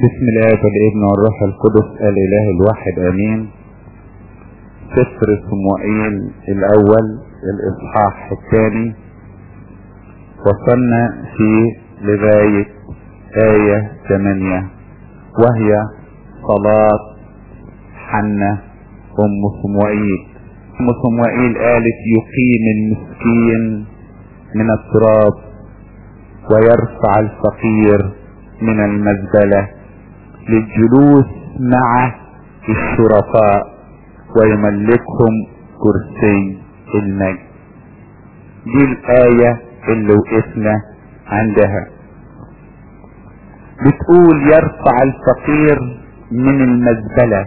بسم الله والابن والروح القدس الاله الواحد امين سفر صموئيل الاول الاصحاح الثاني وصلنا في لغاية آية ثمانية وهي صلاة حنة أم صموئيل أم صموئيل قالت يقيم المسكين من التراب ويرفع الفقير من المزبلة للجلوس مع الشرفاء ويملكهم كرسي المجد دي الآية اللي وقفنا عندها بتقول يرفع الفقير من المزبلة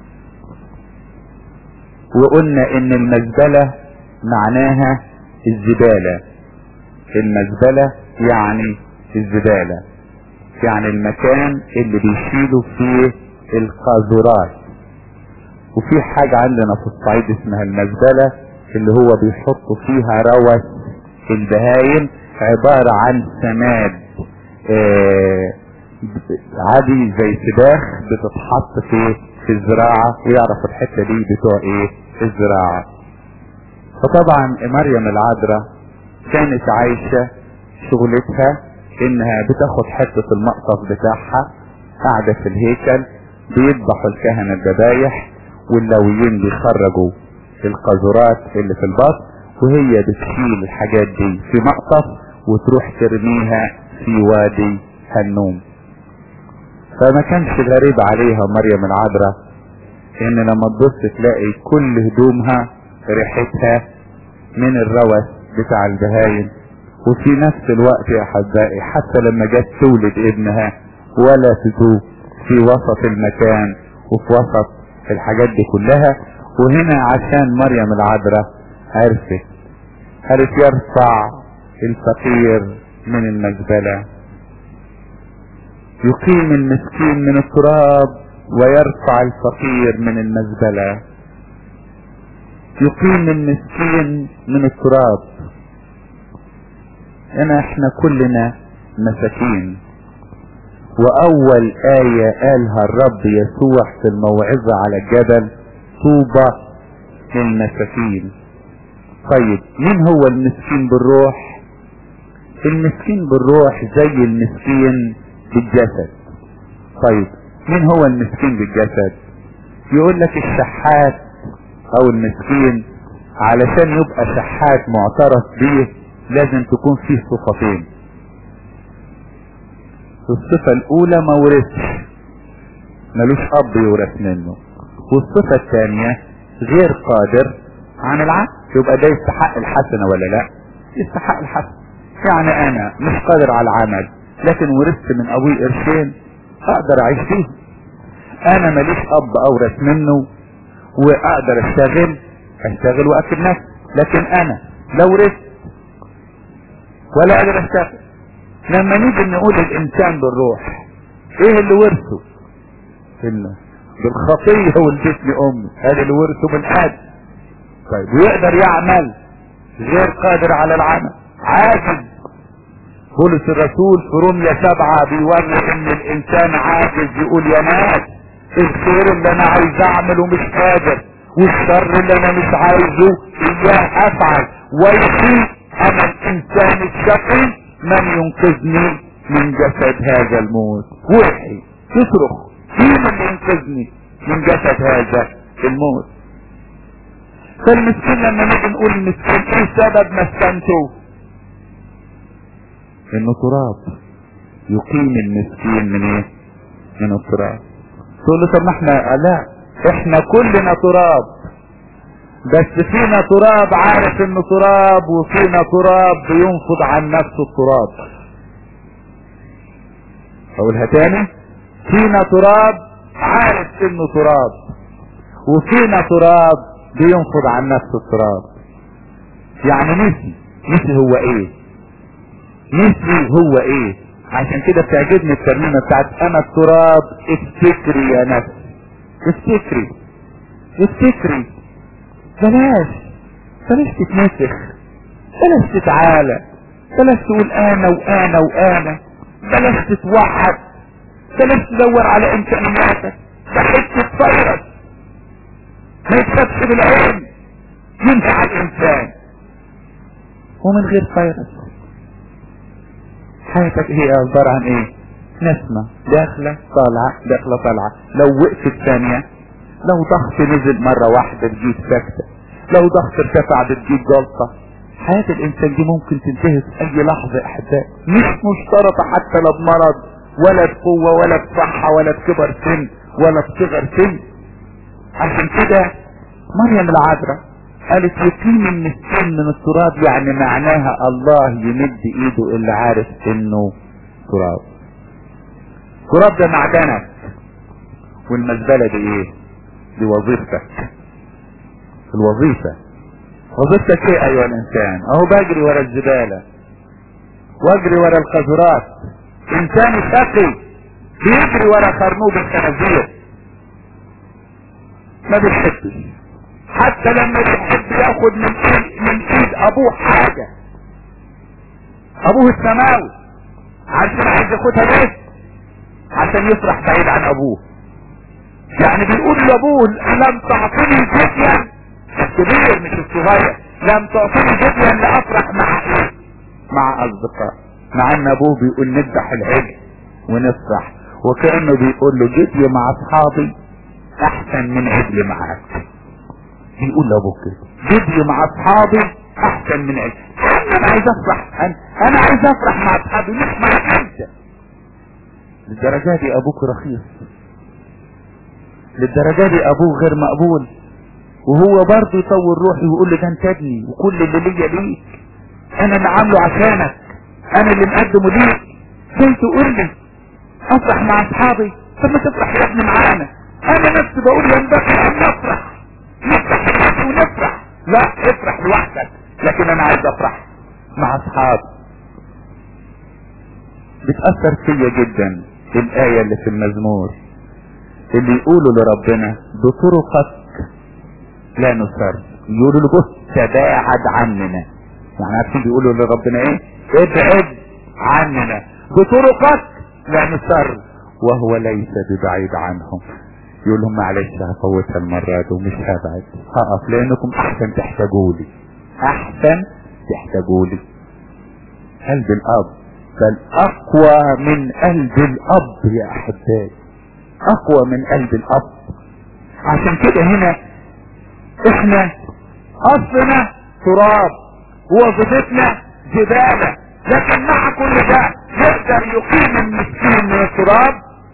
وقلنا ان المزبلة معناها الزبالة المزبلة يعني الزبالة يعني المكان اللي بيشيلوا فيه القاذورات وفي حاجة عندنا في الصعيد اسمها المزبلة اللي هو بيحطوا فيها روث البهايم عبارة عن سماد آه عادي زي سباخ بتتحط في في الزراعة ويعرف الحتة دي بتوع ايه الزراعة فطبعا مريم العذراء كانت عايشة شغلتها انها بتاخد حتة المقصف بتاعها قاعدة في الهيكل بيذبحوا الكهنة الذبايح واللويين بيخرجوا القاذورات اللي في البطن وهي بتشيل الحاجات دي في مقصف وتروح ترميها في وادي هنوم فما كانش غريب عليها مريم العذراء ان لما تبص تلاقي كل هدومها ريحتها من الروث بتاع البهايم وفي نفس الوقت يا احبائي حتى لما جت تولد ابنها ولا تذوب في وسط المكان وفي وسط الحاجات دي كلها وهنا عشان مريم العذراء عرفت عرف يرفع الفقير من المزبلة يقيم المسكين من التراب ويرفع الفقير من المزبلة يقيم المسكين من التراب هنا احنا كلنا مساكين واول آية قالها الرب يسوع في الموعظة على الجبل طوبى للمساكين طيب مين هو المسكين بالروح المسكين بالروح زي المسكين بالجسد طيب مين هو المسكين بالجسد يقول لك الشحات او المسكين علشان يبقى شحات معترف به لازم تكون فيه صفتين الصفة الاولى ما ورثش ملوش اب يورث منه والصفة الثانية غير قادر عن العقل يبقى ده يستحق الحسنة ولا لا يستحق الحسنة يعني انا مش قادر على العمل لكن ورثت من ابوي قرشين اقدر اعيش فيه انا ماليش اب اورث منه واقدر اشتغل اشتغل واكل نفسي لكن انا لو ورثت ولا قادر اشتغل لما نيجي نقول الانسان بالروح ايه اللي ورثه بالخطية ولدتني امي هذا اللي ورثه من ادم طيب ويقدر يعمل غير قادر على العمل عاجز بولس الرسول في روميا سبعة بيوري ان الانسان عاجز يقول يا ناس الخير اللي انا عايز اعمله مش قادر والشر اللي انا مش عايزه اياه افعل ويحيي انا الانسان الشقي من ينقذني من جسد هذا الموت وحي تصرخ مين اللي ينقذني من جسد هذا الموت فالمسكين لما نيجي نقول المسكين ايه سبب مسكنته انه تراب يقيم المسكين من ايه من التراب تقول له طب ما احنا لا احنا كلنا تراب بس فينا تراب عارف انه تراب وفينا تراب بينفض عن نفسه التراب اقولها تاني فينا تراب عارف انه تراب وفينا تراب بينفض عن نفسه التراب يعني نسي نسي هو ايه نسي هو ايه عشان كده بتعجبني الترنيمة بتاعت انا التراب افتكري يا نفس افتكري افتكري بلاش بلاش تتنسخ بلاش تتعالى بلاش تقول انا وانا وانا بلاش تتوحد بلاش تدور على امكانياتك ده حته فيروس ما يتشافش بالعين ينفع الانسان ومن غير فيروس حياتك هي عبارة عن ايه نسمة داخلة طالعة داخلة طالعة لو وقفت ثانية لو ضغط نزل مرة واحدة تجيب سكتة لو ضغط ارتفع بتجيب جلطة حياة الانسان دي ممكن تنتهي في اي لحظة احباء مش مشترطة حتى لا بمرض ولا بقوة ولا بصحة ولا بكبر سن ولا بصغر سن عشان كده مريم العذراء قالت يقيم المسكين من التراب يعني معناها الله يمد ايده اللي عارف انه تراب تراب ده معدنك والمزبلة دي ايه دي وظيفتك الوظيفة وظيفتك ايه ايها الانسان اهو بجري ورا الزبالة واجري ورا القذرات انسان شقي بيجري ورا خرنوب الخنازير ما بيحبش حتى لما بيحب ياخد من ايد من ايد ابوه حاجة ابوه السماوي عشان عايز ياخدها ليه عشان يفرح بعيد عن ابوه يعني بيقول لابوه لم تعطيني جديا الكبير مش الصغير لم تعطيني جديا لافرح مع ايه مع اصدقاء مع ان ابوه بيقول نذبح العجل ونفرح وكانه بيقول له جدي مع اصحابي احسن من عجل معاك بيقول لابوه كده جدي مع اصحابي احسن من عجل انا عايز افرح انا, أنا عايز افرح مع اصحابي مش مع انت للدرجة دي ابوك رخيص للدرجة دي ابوه غير مقبول وهو برضه يطور روحي ويقول لي ده انت ابني وكل اللي ليا ليك انا اللي عامله عشانك انا اللي مقدمه ليك زي تقول لي افرح مع اصحابي طب ما تفرح يا ابني معانا انا نفسي بقول ينبغي ان نفرح نفرح ونفرح لا افرح لوحدك لكن انا عايز افرح مع اصحابي بتأثر فيا جدا الآية اللي في المزمور اللي يقولوا لربنا بطرقك لا نسر يقولوا له بص تباعد عننا يعني عارفين بيقولوا لربنا ايه ابعد عننا بطرقك لا نسر وهو ليس ببعيد عنهم يقول لهم معلش هفوتها المرة دي ومش هبعد هقف لانكم احسن تحتاجوا لي احسن تحتاجوا لي قلب الاب بل اقوى من قلب الاب يا احبائي اقوى من قلب الاب عشان كده هنا احنا اصلنا تراب ووظيفتنا زبالة لكن مع كل ده يقدر يقيم المسكين من التراب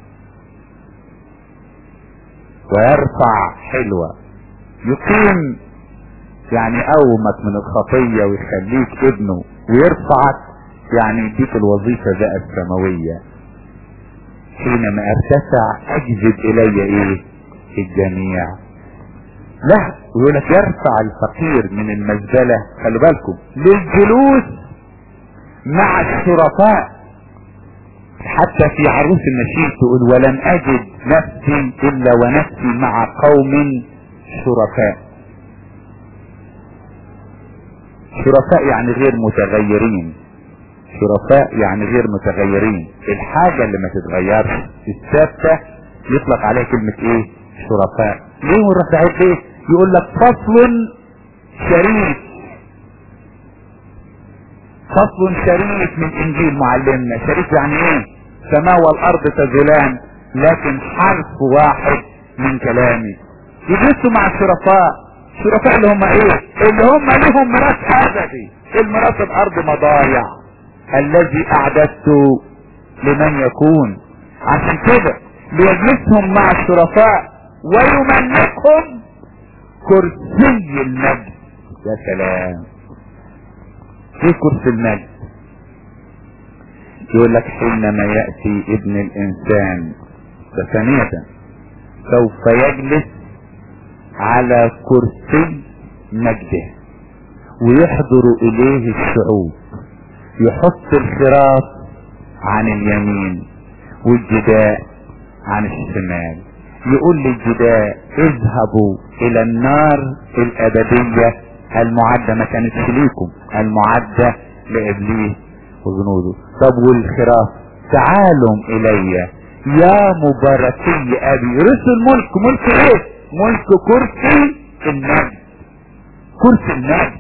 ويرفع حلوة يقيم يعني يقومك من الخطية ويخليك ابنه ويرفعك يعني يديك الوظيفة بقى السماوية حينما ارتفع اجذب الي ايه الجميع لا يقول لك يرفع الفقير من المزبلة خلي بالكم للجلوس مع الشرفاء حتى في عروس النشيد تقول ولم اجد نفسي الا ونفسي مع قوم شرفاء شرفاء يعني غير متغيرين شرفاء يعني غير متغيرين الحاجة اللي ما تتغيرش الثابتة يطلق عليها كلمة ايه شرفاء ليه والرفاعات ليه يقول لك فصل شريف فصل شريف من انجيل معلمنا شريف يعني ايه سماء والارض تزولان لكن حرف واحد من كلامي يجلسوا مع الشرفاء الشرفاء اللي هم ايه اللي هم لهم ميراث ابدي الميراث الارض مضايع الذي اعددته لمن يكون عشان كده ليجلسهم مع الشرفاء ويملكهم كرسي المجد يا سلام ايه كرسي المجد يقول لك حينما يأتي ابن الانسان ثانية سوف يجلس على كرسي مجده ويحضر اليه الشعوب يحط الخراف عن اليمين والجداء عن الشمال يقول للجداء اذهبوا الى النار الابدية المعدة ما كانتش ليكم المعدة لابليس وجنوده طب والخراف تعالوا الي يا مباركي ابي رث الملك ملك ايه ملك كرسي النبي كرسي النبي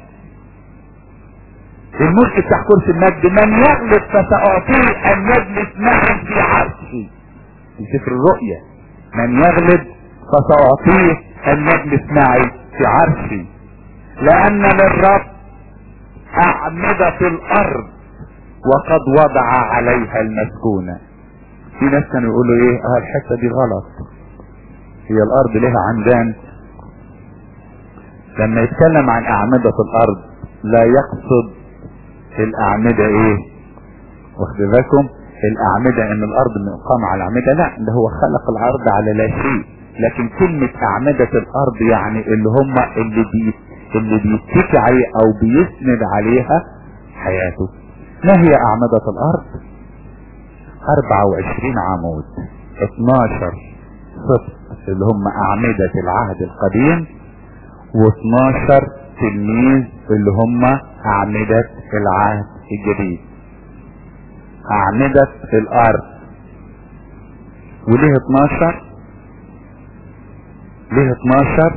الملك بتاع كرسي المجد من يغلب فسأعطيه ان يجلس معي في عرشه في سفر الرؤيا من يغلب فسأعطيه ان يجلس معي في عرشي لان للرب اعمدة الارض وقد وضع عليها المسكونة في ناس كانوا يقولوا ايه اه الحتة دي غلط هي الارض لها عمدان لما يتكلم عن اعمدة الارض لا يقصد الاعمدة ايه واخد بالكم الاعمدة ان الارض مقام على الاعمدة لا ده هو خلق الارض على لا شيء لكن كلمة اعمدة الارض يعني اللي هم اللي بي اللي بيتكي عليه او بيسند عليها حياته ما هي اعمدة الارض 24 عمود 12 صف اللي هم اعمدة العهد القديم و12 تلميذ اللي هم اعمدة العهد الجديد اعمدة الارض وليه 12 ليه 12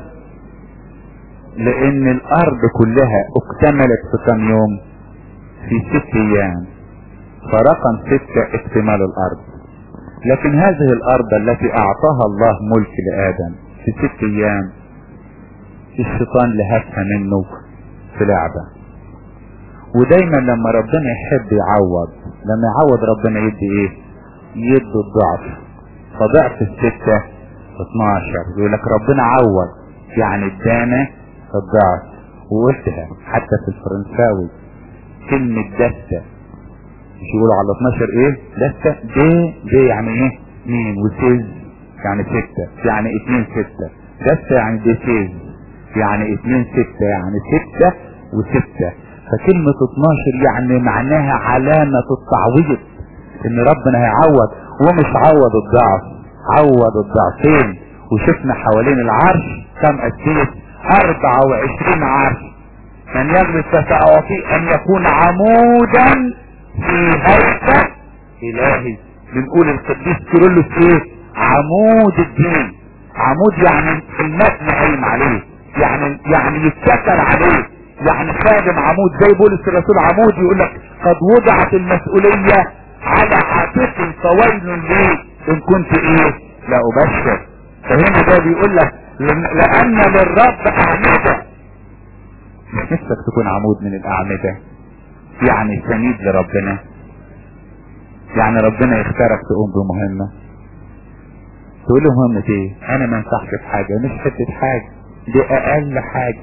لان الارض كلها اكتملت في كم يوم في ست ايام فرقم ستة اكتمال الارض لكن هذه الارض التي اعطاها الله ملك لادم في ست ايام الشيطان لهفها منه في لعبة ودايما لما ربنا يحب يعوض لما يعوض ربنا يدي ايه يدي الضعف فضعف الستة 12 يقول لك ربنا عوض يعني ادانا الضعف وقلتها حتى في الفرنساوي كلمة دستة مش يقولوا على 12 ايه دستة دي دي يعني ايه اتنين وسيز يعني ستة يعني اتنين ستة دستة يعني دي سيز يعني اتنين ستة يعني ستة وستة فكلمة 12 يعني معناها علامة التعويض ان ربنا هيعوض ومش عوض الضعف عوض الضعفين وشفنا حوالين العرش كم قسيت 24 عرش من يجلس فسأعطيه ان يكون عمودا في هيكل الهي بنقول القديس كيرلس ايه عمود الدين عمود يعني المتن قايم عليه يعني يعني يتكل عليه يعني خادم عمود زي بولس الرسول عمود يقول لك قد وضعت المسؤولية على عاتق فويل لي ان كنت ايه لا ابشر فهنا ده بيقول لك لان للرب اعمدة مش نفسك تكون عمود من الاعمدة يعني سنيد لربنا يعني ربنا يختارك تقوم بمهمة تقول له مهمة ايه انا ما انصحش في حاجة مش حتة حاجة دي اقل حاجة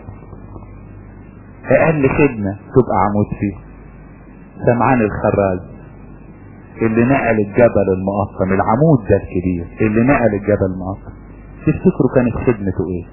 اقل خدمة تبقى عمود فيه سمعان الخراز اللي نقل الجبل المقطم العمود ده الكبير اللي نقل الجبل المقطم تفتكروا كانت خدمته ايه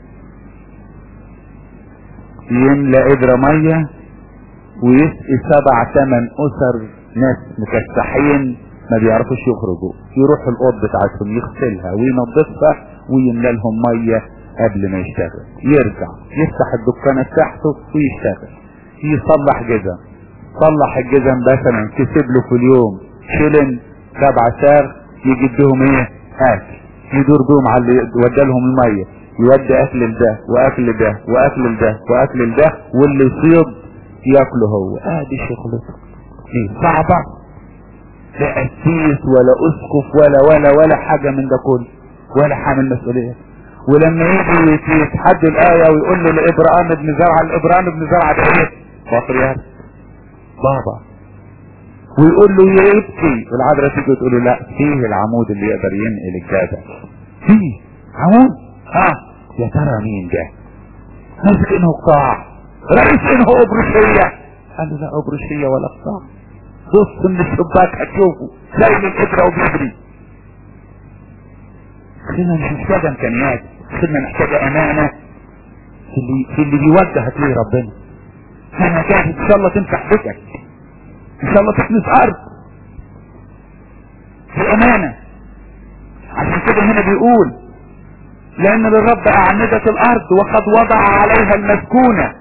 يملى قدر مية ويسقي سبع ثمان اسر ناس مكسحين ما بيعرفوش يخرجوا يروح الاوض بتاعتهم يغسلها وينظفها ويملى لهم ميه قبل ما يشتغل يرجع يفتح الدكانة بتاعته ويشتغل يصلح جزم صلح الجزم مثلا كسب له في اليوم شلن سبع سار يجيب بهم ايه اكل يدور بهم على اللي يودى لهم المية يودي اكل لده واكل ده واكل ده واكل ده واللي يصيب ياكله هو ادي آه شغلته ايه صعبة لا قسيس ولا اسقف ولا ولا ولا حاجة من ده كله ولا حامل مسؤولية ولما يجي يتحدى الآية ويقول له لإبراهيم بن زرعة لإبراهيم بن زرعة ده ايه بطريرك بابا ويقول له يبكي العذراء تيجي تقول له لا فيه العمود اللي يقدر ينقل الجبل فيه عمود ها يا ترى مين ده ماسك انه قطاع رئيس انه ابرشية قال له لا ابرشية ولا قطاع بص من الشباك هتشوفه زي من الابرة وبيجري خدمة مش محتاجة امكانيات خدمة محتاجة امانة في اللي, في اللي بيوجه هتلاقي ربنا انا جاهز ان شاء الله تمسح بيتك ان شاء الله تكنس ارض في امانة عشان كده هنا بيقول لان للرب اعمدة الارض وقد وضع عليها المسكونة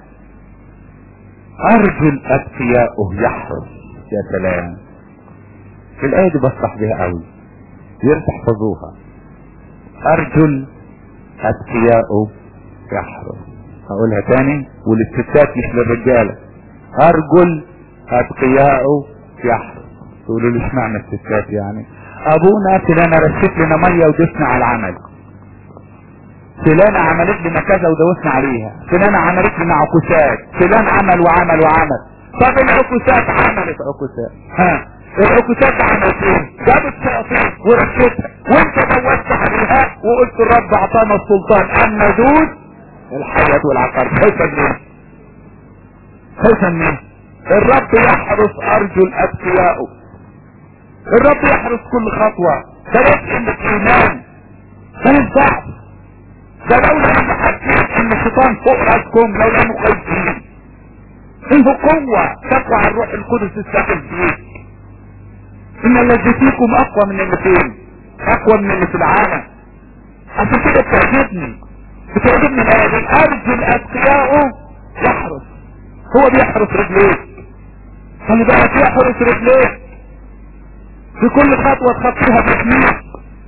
ارجل اتقياؤه يحرس يا سلام في الايه دي بصح بيها قوي يحفظوها ارجل اتقياء يحرس هقولها تاني وللستات مش للرجالة ارجل اتقياء يحرس تقولوا لي اشمعنى الستات يعني ابونا فلانة رشت لنا مية ودسنا على العمل فلانة عملت لنا كذا ودوسنا عليها فلانة عملت لنا عكوسات فلان عمل وعمل وعمل طب العكوسات عملت عكوسات ها العكوسات عملت ايه جابت شياطين ورشتها وانت دوست عليها وقلت الرب اعطانا السلطان ان ندوس الحياة والعقار خايفة منين خايفة منين الرب يحرس ارجل اتقيائه الرب يحرس كل خطوة بلاش عندك ايمان بلاش ضعف ده لولا ان حسيت ان الشيطان فوق راسكم لولا انه خايفين انه قوة تقوى على الروح القدس الساكن فيك ان الذي فيكم اقوى من اللي فين اقوى من اللي في العالم عشان كده بتعجبني بتعجبني الايه دي ارجل اتقياءه يحرس هو بيحرس رجليك خلي بالك يحرس رجليك في كل خطوة تخطيها بيحميك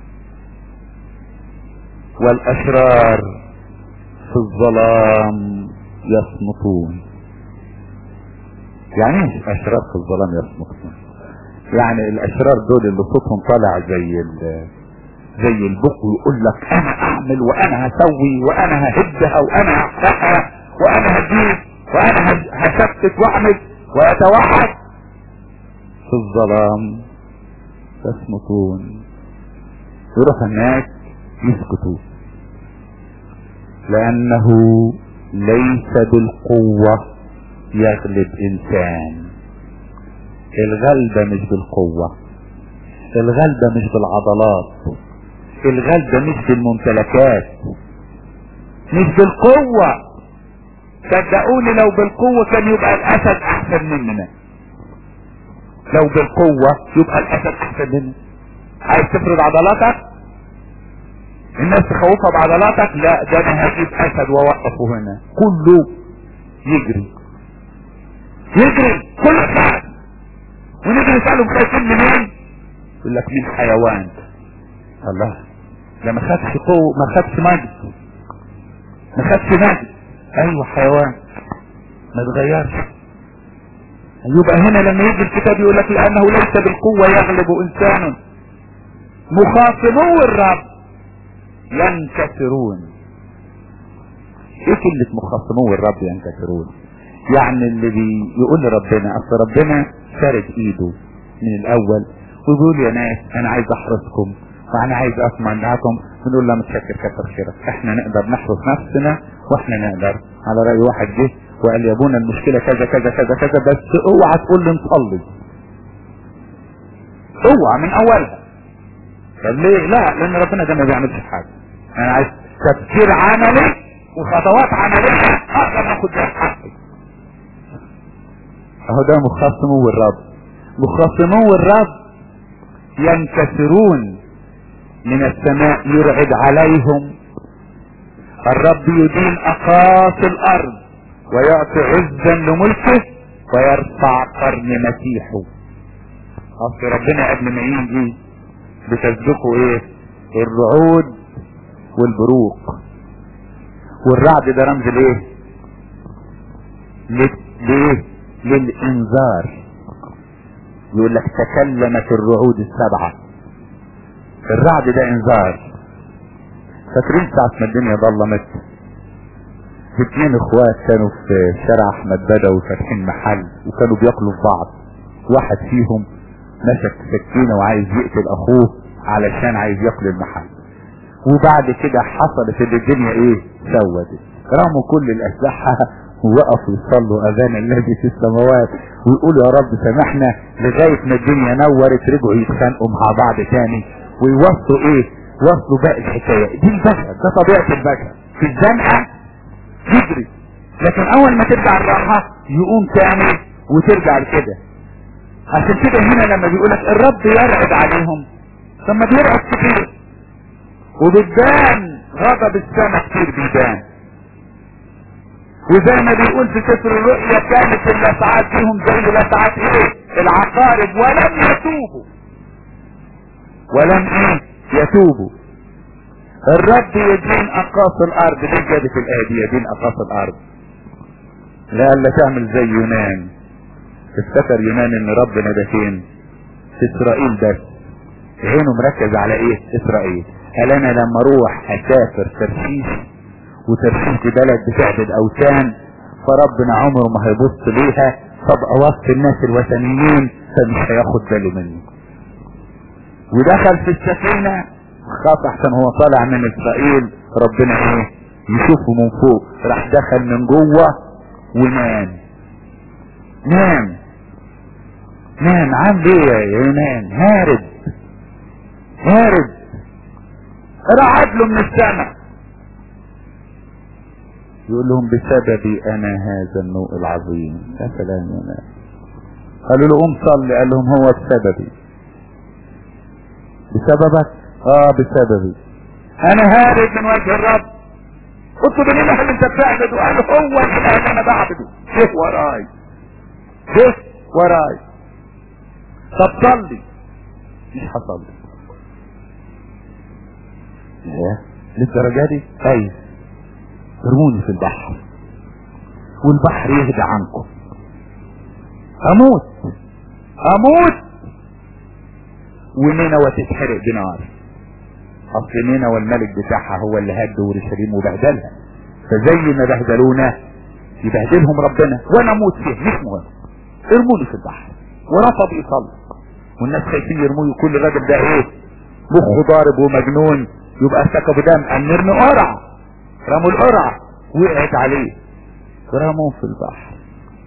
والاشرار في الظلام يصمتون يعني ايش اشرار في الظلام يصمتون يعني الاشرار دول اللي صوتهم طالع زي ال زي البق ويقول لك انا اعمل وانا هسوي وانا ههدها وانا هحرقها وانا هجيب وانا هشتت واعمل ويتوعد في الظلام يصمتون يروح الناس يسكتوا لانه ليس بالقوة يغلب انسان الغلبة مش بالقوة الغلبة مش بالعضلات الغلبة مش بالممتلكات مش بالقوة صدقوني لو بالقوة كان يبقى الاسد احسن مننا لو بالقوة يبقى الاسد احسن مننا عايز تفرض عضلاتك الناس تخوفها بعضلاتك لا ده انا هجيب اسد واوقفه هنا كله يجري يجري كل ساعة ونيجي نسألهم خايفين منين يقول لك مين حيوان الله ده ما خدش قوة ما خدش مجد ما خدش مجد ايوه حيوان ما اتغيرش يبقى هنا لما يجي الكتاب يقول لك لانه ليس بالقوة يغلب انسان مخاصمو الرب ينكسرون ايه كلمة مخاصمو الرب ينكسرون يعني اللي بيقول لربنا اصل ربنا فارد ايده من الاول ويقول يا ناس انا عايز احرسكم وانا عايز اسمع معاكم بنقول له متشكر كتر خيرك احنا نقدر نحرس نفسنا واحنا نقدر على رأي واحد جه وقال يا ابونا المشكلة كذا كذا كذا كذا بس اوعى تقول لي نصلي اوعى من اولها طب ليه لا لان ربنا ده ما بيعملش حاجة انا عايز تفكير عملي وخطوات عملية اقدر اخد بيها حقي اهو ده مخاصمو الرب مخاصمو الرب ينكسرون من السماء يرعد عليهم الرب يدين اقاصي الارض ويعطي عزا لملكه ويرفع قرن مسيحه اصل ربنا قبل ما يجي بتسبقه ايه الرعود والبروق والرعد ده رمز لايه ليه للانذار يقول لك تكلمت الرعود السبعة الرعد ده انذار فاكرين ساعة ما الدنيا ضلمت اتنين اخوات كانوا في شارع احمد بدوي فاتحين محل وكانوا بياكلوا في بعض واحد فيهم مسك سكينة وعايز يقتل اخوه علشان عايز ياكل المحل وبعد كده حصلت ان الدنيا ايه سودت رموا كل الاسلحة ووقفوا يصلوا اذان الذي في السماوات ويقولوا يا رب سامحنا لغاية ما الدنيا نورت رجعوا يتخانقوا مع بعض تاني ويوصلوا ايه وصلوا باقي الحكاية دي البشر ده طبيعة البشر في الزنقة يجري لكن اول ما ترجع الراحة يقوم تاني وترجع لكده عشان كده هنا لما بيقولك الرب يرعد عليهم ثم بيرعد كتير وبتبان غضب السماء كتير بيبان وزي ما بيقول في سفر الرؤيا كانت اللسعات فيهم زي لسعات ايه العقارب ولم يتوبوا ولم ايه يتوبوا الرب يدين اقاص الارض ليه جابت الايه دي يدين اقاص الارض لألا تعمل زي يونان افتكر يونان ان ربنا ده فين في اسرائيل بس عينه مركز على ايه اسرائيل قال انا لما اروح اسافر ترشيش وترشيش دي بلد بتعبد اوثان فربنا عمره ما هيبص ليها فابقى وسط الناس الوثنيين فمش هياخد باله مني ودخل في السفينة خاف احسن هو طالع من اسرائيل ربنا ايه يشوفه من فوق راح دخل من جوه ونام نام نام عامل ايه يا يونان هارب هارب رعد له من السماء يقول لهم بسببي انا هذا النوء العظيم يا سلام يا ناس قالوا له قوم صلي قال لهم هو بسببي بسببك اه بسببي انا هارب من وجه الرب قلت من الاله اللي انت بتعبده قال هو الاله اللي انا بعبده جه وراي جه وراي طب صلي مش هصلي ايه للدرجه دي ايوه ارموني في البحر والبحر يهدى عنكم اموت اموت ونينوى تتحرق بنار اصل نينوى الملك بتاعها هو اللي هد اورشليم وبهدلها فزي ما بهدلونا يبهدلهم ربنا وانا اموت فيه مش مهم ارموني في البحر ورفض يصلي والناس خايفين يرموه كل راجل ده ايه مخه ضارب ومجنون يبقى سكبوا دم قال نرمي قرعه رموا القرعة وقعت عليه رموه في البحر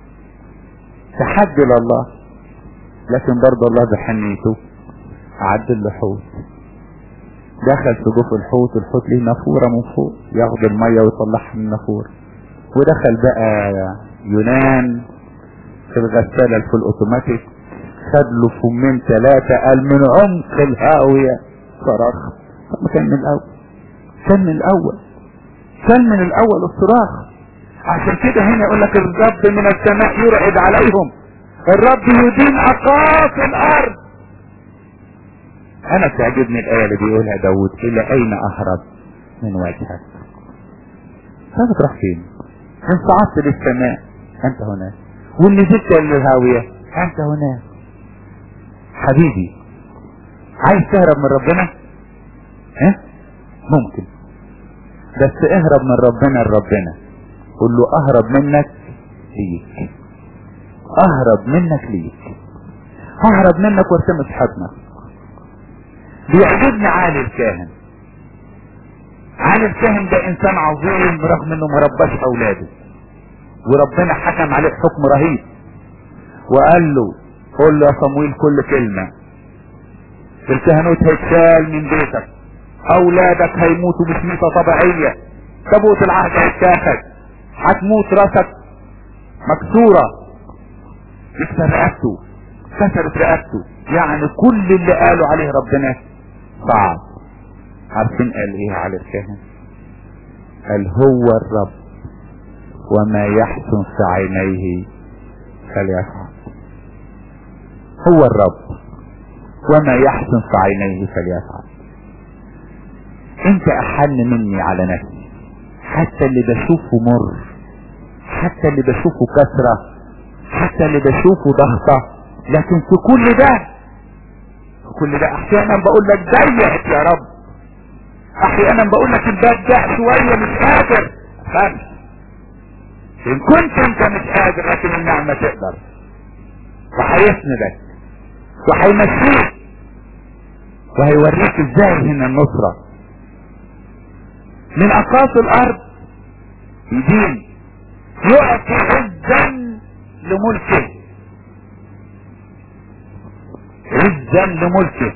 تحدي لله لكن برضه الله بحنيته عدل له حوت دخل في جوف الحوت الحوت ليه نافورة من فوق ياخد المية ويطلعها من النافورة ودخل بقى يونان في الغسالة الفول اوتوماتيك خد له فمين ثلاثة قال من عمق الهاوية صرخ طب كان من الاول كان من الاول كان من الاول الصراخ عشان كده هنا يقول لك الرب من السماء يرعد عليهم الرب يدين اقاصي الارض انا تعجبني الايه اللي بيقولها داود الى اين اهرب من وجهك هذا تروح فين ان صعدت للسماء انت هناك وان نزلت للهاوية انت هناك حبيبي عايز تهرب من ربنا ها ممكن بس اهرب من ربنا لربنا قول له اهرب منك ليك اهرب منك ليك اهرب منك وارتمس حضنك بيعجبني عالي الكاهن عالي الكاهن ده انسان عظيم رغم انه مرباش اولاده وربنا حكم عليه حكم رهيب وقال له قول له يا صمويل كل كلمة الكهنوت هيتشال من بيتك اولادك هيموتوا مش موتة طبيعية تابوت العهد هيتاخد هتموت راسك مكسورة يكسر رقبته كسرت رقبته يعني كل اللي قالوا عليه ربنا صعب عارفين قال ايه على الكاهن قال هو الرب وما يحسن في عينيه فليفعل هو الرب وما يحسن في عينيه فليفعل انت احن مني على نفسي حتى اللي بشوفه مر حتى اللي بشوفه كسرة حتى اللي بشوفه ضغطة لكن في كل ده في كل ده احيانا بقول لك ضيقت يا رب احيانا بقول لك الباب ده شوية مش قادر خمس ان كنت انت مش قادر لكن النعمة تقدر وهيسندك وهيمشيك وهيوريك ازاي هنا النصرة من اقاصي الارض يدين يعطي عزا لملكه عزا لملكه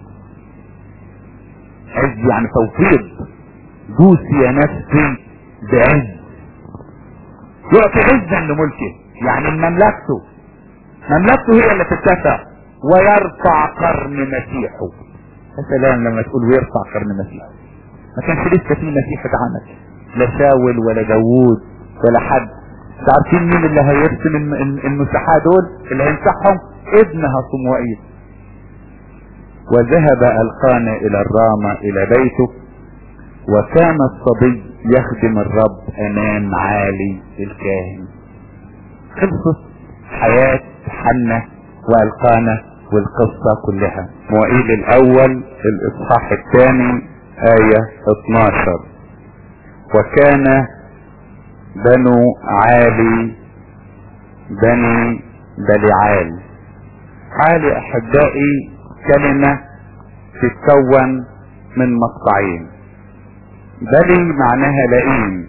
عز يعني توفيق دوسي يا نفسي بعز يعطي عزا لملكه يعني مملكته مملكته هي اللي تتسع ويرفع قرن مسيحه يا سلام لما تقول ويرفع قرن مسيحه ما كانش لسه في مسيح اتعمل لا شاول ولا داوود ولا حد عارفين مين اللي هيرسم المسيحاء دول اللي هيمسحهم ابنها صموئيل وذهب القانا الى الرامة الى بيته وكان الصبي يخدم الرب امام عالي الكاهن خلصت حياة حنة والقانا والقصة كلها موئيل الاول الاصحاح الثاني آية 12 وكان بنو عالي بني بلعال عالي احبائي كلمة تتكون من مقطعين بلي معناها لئيم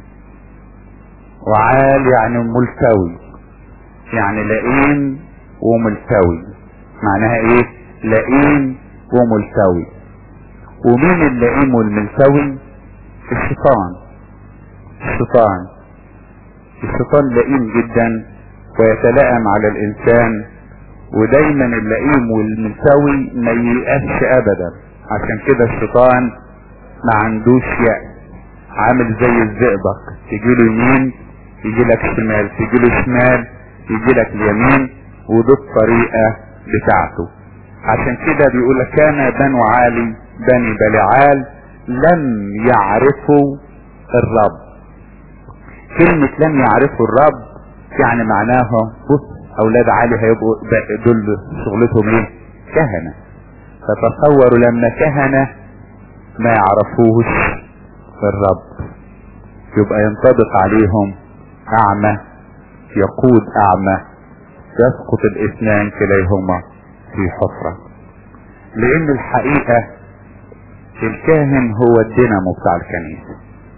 وعال يعني ملتوي يعني لئيم وملتوي معناها ايه لئيم وملتوي ومين اللئيم والملتوي الشيطان الشيطان الشيطان لئيم جدا ويتلائم على الانسان ودايما اللئيم والملتوي ما ييأسش ابدا عشان كده الشيطان ما عندوش يأس عامل زي الزئبق تجيله يمين يجي لك شمال تجيله شمال يجي لك اليمين ودي الطريقة بتاعته عشان كده بيقول لك كان بنو عالي بني بلعال لم يعرفوا الرب كلمة لم يعرفوا الرب يعني معناها بص اولاد علي هيبقوا دول شغلتهم ايه كهنة فتصوروا لما كهنة ما يعرفوش الرب يبقى ينطبق عليهم اعمى يقود اعمى يسقط الاثنان كليهما في حفرة لان الحقيقة الكاهن هو الدينامو بتاع الكنيسة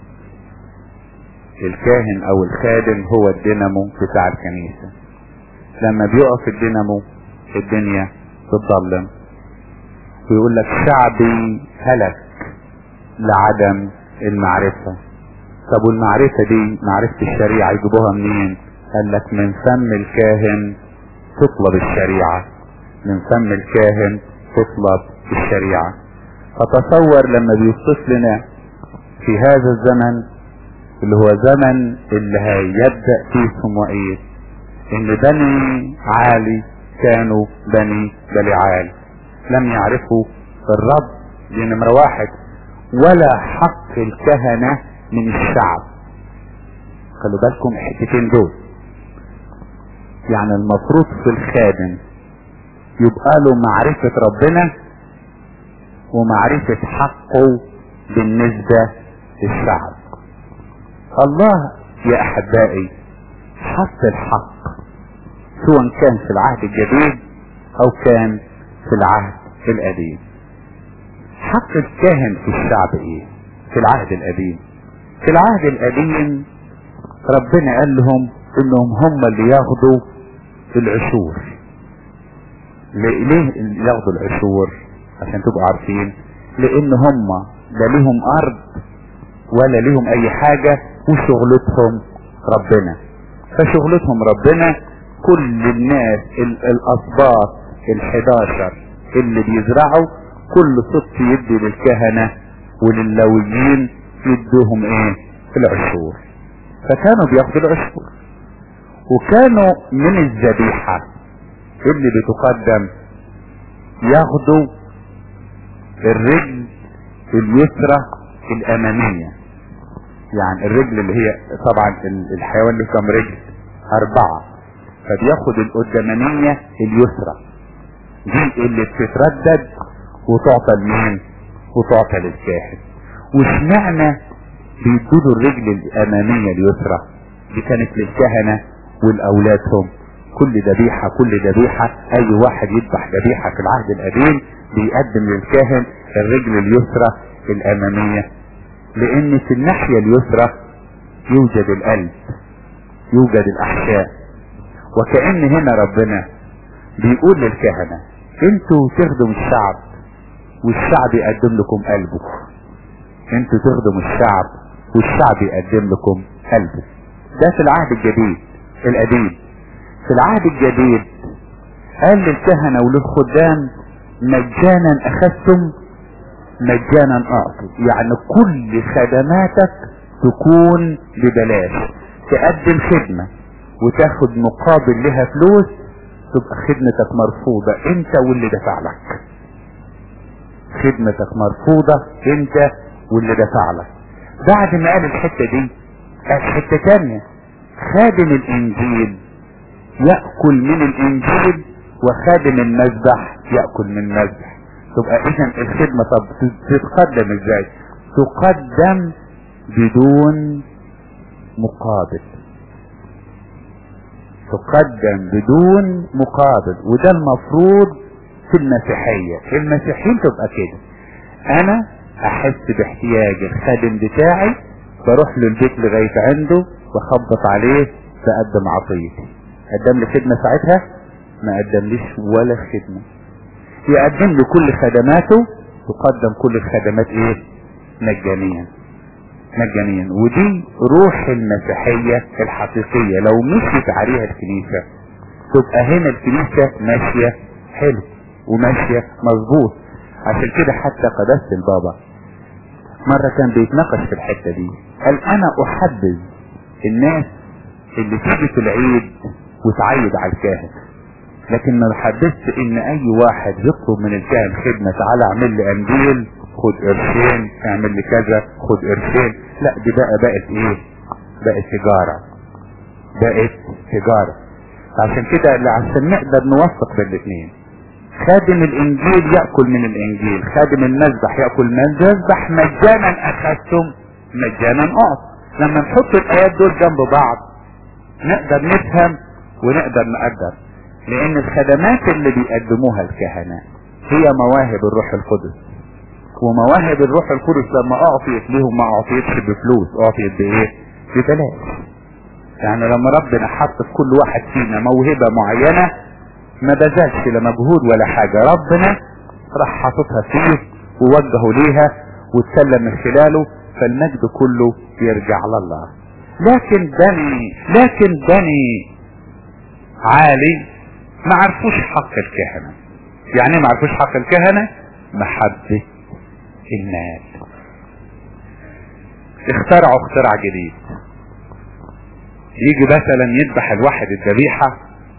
الكاهن او الخادم هو الدينامو بتاع الكنيسة لما بيقف الدينامو الدنيا بتضلم ويقول لك شعبي هلك لعدم المعرفة طب والمعرفة دي معرفة الشريعة يجيبوها منين قال لك من فم الكاهن تطلب الشريعة من فم الكاهن تطلب الشريعة فتصور لما بيوصف لنا في هذا الزمن اللي هو زمن اللي هيبدأ فيه صموئيل ان بني عالي كانوا بني بلعال لم يعرفوا الرب دي نمرة واحد ولا حق الكهنة من الشعب خلوا بالكم الحتتين دول يعني المفروض في الخادم يبقى له معرفة ربنا ومعرفة حقه بالنسبة للشعب الله يا احبائي حط الحق سواء كان في العهد الجديد او كان في العهد القديم حق الكاهن في الشعب ايه في العهد القديم في العهد القديم ربنا قال لهم انهم هم اللي ياخدوا العشور ليه ياخدوا العشور عشان تبقوا عارفين لان هم لا ليهم ارض ولا ليهم اي حاجة وشغلتهم ربنا فشغلتهم ربنا كل الناس الاسباط الحداشر اللي بيزرعوا كل سبط يدي للكهنة وللويين يدوهم ايه العشور فكانوا بياخدوا العشور وكانوا من الذبيحة اللي بتقدم ياخدوا الرجل اليسرى الامامية يعني الرجل اللي هي طبعا الحيوان اللي كم رجل اربعة فبياخد القدامانية اليسرى دي اللي بتتردد وتعطى لمين وتعطى للكاهن واشمعنى بيدوا الرجل الامامية اليسرى دي كانت للكهنة ولاولادهم كل ذبيحة كل ذبيحة اي واحد يذبح ذبيحة في العهد القديم بيقدم للكاهن الرجل اليسرى الامامية لان في الناحية اليسرى يوجد القلب يوجد الاحشاء وكأن هنا ربنا بيقول للكهنة انتوا تخدم الشعب والشعب يقدم لكم قلبه انتوا تخدموا الشعب والشعب يقدم لكم قلبه ده في العهد الجديد القديم في العهد الجديد قال للكهنة وللخدام مجانا اخذتم مجانا اعطوا يعني كل خدماتك تكون ببلاش تقدم خدمة وتاخد مقابل لها فلوس تبقى خدمتك مرفوضة انت واللي دفع لك خدمتك مرفوضة انت واللي دفع لك بعد ما قال الحتة دي قال حتة تانية خادم الانجيل يأكل من الانجيل وخادم المذبح يأكل من المذبح تبقى اذا الخدمة طب تتقدم ازاي تقدم بدون مقابل تقدم بدون مقابل وده المفروض في المسيحية في المسيحيين تبقى كده انا احس باحتياج الخادم بتاعي بروح له البيت لغاية عنده بخبط عليه بقدم عطيتي قدم لي خدمة ساعتها ما قدمليش ولا خدمة يقدم لي كل خدماته تقدم كل الخدمات ايه مجانيا مجانيا ودي روح المسيحية الحقيقية لو مشيت عليها الكنيسة تبقى هنا الكنيسة ماشية حلو وماشية مظبوط عشان كده حتى قداسة البابا مرة كان بيتناقش في الحتة دي قال انا احبذ الناس اللي تيجي في العيد وتعيد على الكاهن لكن ما بحبسش ان اي واحد يطلب من الكاهن خدمة تعالى اعمل لي قنديل خد قرشين اعمل لي كذا خد قرشين لا دي بقى بقت ايه بقت تجارة بقت تجارة عشان كده عشان نقدر نوفق بين الاثنين خادم الانجيل يأكل من الانجيل خادم المذبح يأكل من المذبح مجانا اخذتم مجانا اعط لما نحط الايات دول جنب بعض نقدر نفهم ونقدر نقدر لان الخدمات اللي بيقدموها الكهنة هي مواهب الروح القدس ومواهب الروح القدس لما اعطيت لهم ما اعطيتش بفلوس اعطيت بايه ببلاش يعني لما ربنا حط في كل واحد فينا موهبة معينة ما بذلش لا مجهود ولا حاجة ربنا راح حاططها فيه ووجهه ليها واتسلم من خلاله فالمجد كله يرجع لله لكن بني لكن بني عالي ما عرفوش حق الكهنة يعني ما عرفوش حق الكهنة محبة المال اخترعوا اختراع جديد يجي مثلا يذبح الواحد الذبيحة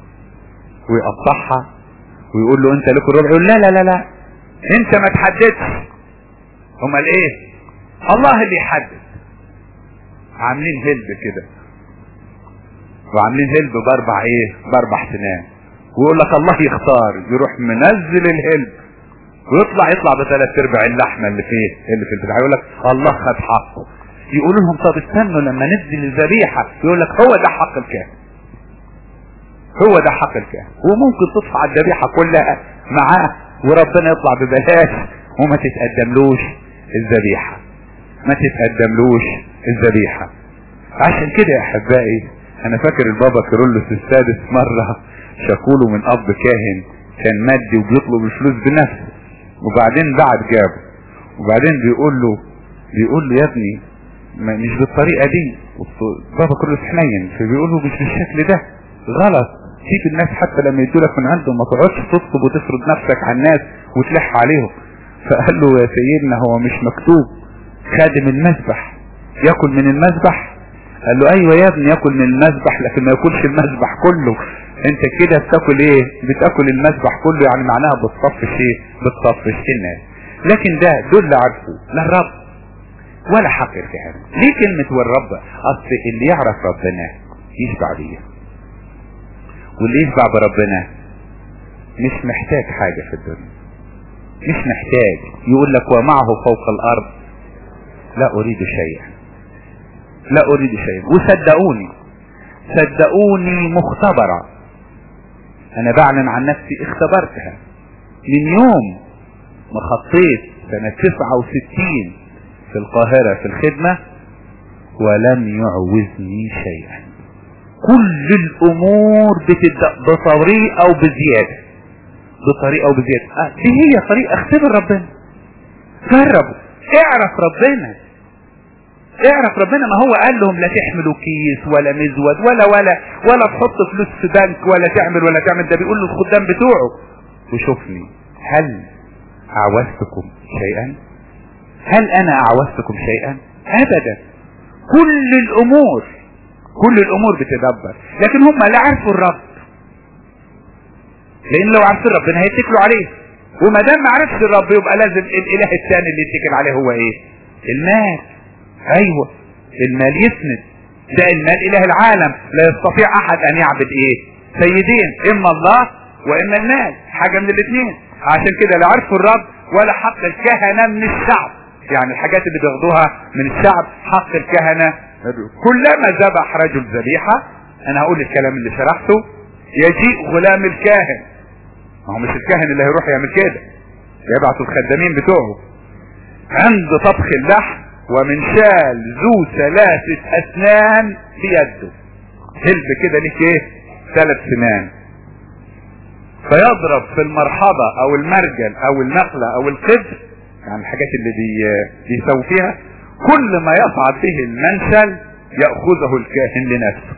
ويقطعها ويقول له انت لك الربع يقول لا لا لا لا انت ما تحددش امال ايه الله اللي يحدد عاملين هلب كده وعاملين هلب باربع ايه باربع سنان ويقول لك الله يختار يروح منزل الهلب ويطلع يطلع بثلاث ارباع اللحمه اللي فيه اللي في البتاع يقول لك الله خد حقه يقولوا لهم طب استنوا لما ننزل الذبيحه يقول لك هو ده حق الكاهن هو ده حق الكاهن وممكن تدفع الذبيحه كلها معاه وربنا يطلع ببلاش وما تتقدملوش الذبيحه ما تتقدملوش الذبيحه عشان كده يا احبائي انا فاكر البابا كيرلس السادس مره شكوله من اب كاهن كان مادي وبيطلب الفلوس بنفسه وبعدين بعد جابه وبعدين بيقول له بيقول له يا ابني ما مش بالطريقة دي بابا كله حنين فبيقول له مش بالشكل ده غلط سيب الناس حتى لما يدولك من عندهم ما تقعدش تطلب وتفرض نفسك على الناس وتلح عليهم فقال له يا سيدنا هو مش مكتوب خادم المذبح ياكل من المذبح قال له ايوه يا ابني ياكل من المذبح لكن ما ياكلش المذبح كله انت كده بتاكل ايه بتاكل المذبح كله يعني معناها بتصفش ايه بتصفش الناس لكن ده دول اللي عارفه لا الرب ولا حق الكهنة ليه كلمة والرب اصل اللي يعرف ربنا يشبع بيه واللي يشبع بربنا مش محتاج حاجة في الدنيا مش محتاج يقول لك ومعه فوق الارض لا اريد شيئا لا اريد شيئا وصدقوني صدقوني مختبرة انا بعلن عن نفسي اختبرتها من يوم ما خطيت سنة 69 في القاهرة في الخدمة ولم يعوزني شيئا كل الامور بتبدأ بطريقة او بزيادة بطريقة او بزيادة آه دي هي طريقة اختبر ربنا جرب اعرف ربنا اعرف ربنا ما هو قال لهم لا تحملوا كيس ولا مزود ولا ولا ولا تحط فلوس في بنك ولا تعمل ولا تعمل ده بيقول للخدام بتوعه وشوفني هل اعوزتكم شيئا هل انا اعوزتكم شيئا ابدا كل الامور كل الامور بتدبر لكن هم لا عرفوا الرب لان لو عرفوا ربنا هيتكلوا عليه وما دام ما عرفش الرب يبقى لازم الاله الثاني اللي يتكل عليه هو ايه المال ايوه المال يسند ده المال اله العالم لا يستطيع احد ان يعبد ايه سيدين اما الله واما المال حاجة من الاثنين عشان كده لا عرفوا الرب ولا حق الكهنة من الشعب يعني الحاجات اللي بياخدوها من الشعب حق الكهنة كلما ذبح رجل ذبيحة انا هقول الكلام اللي شرحته يجيء غلام الكاهن ما هو مش الكاهن اللي هيروح يعمل كده يبعثوا الخدامين بتوعه عند طبخ اللحم ومن شال ذو ثلاثة اسنان بيده هلب كده ليك ايه ثلاث سنان فيضرب في المرحضة او المرجل او النخلة او القدر يعني الحاجات اللي بي بيسوي فيها كل ما يصعد به المنشل يأخذه الكاهن لنفسه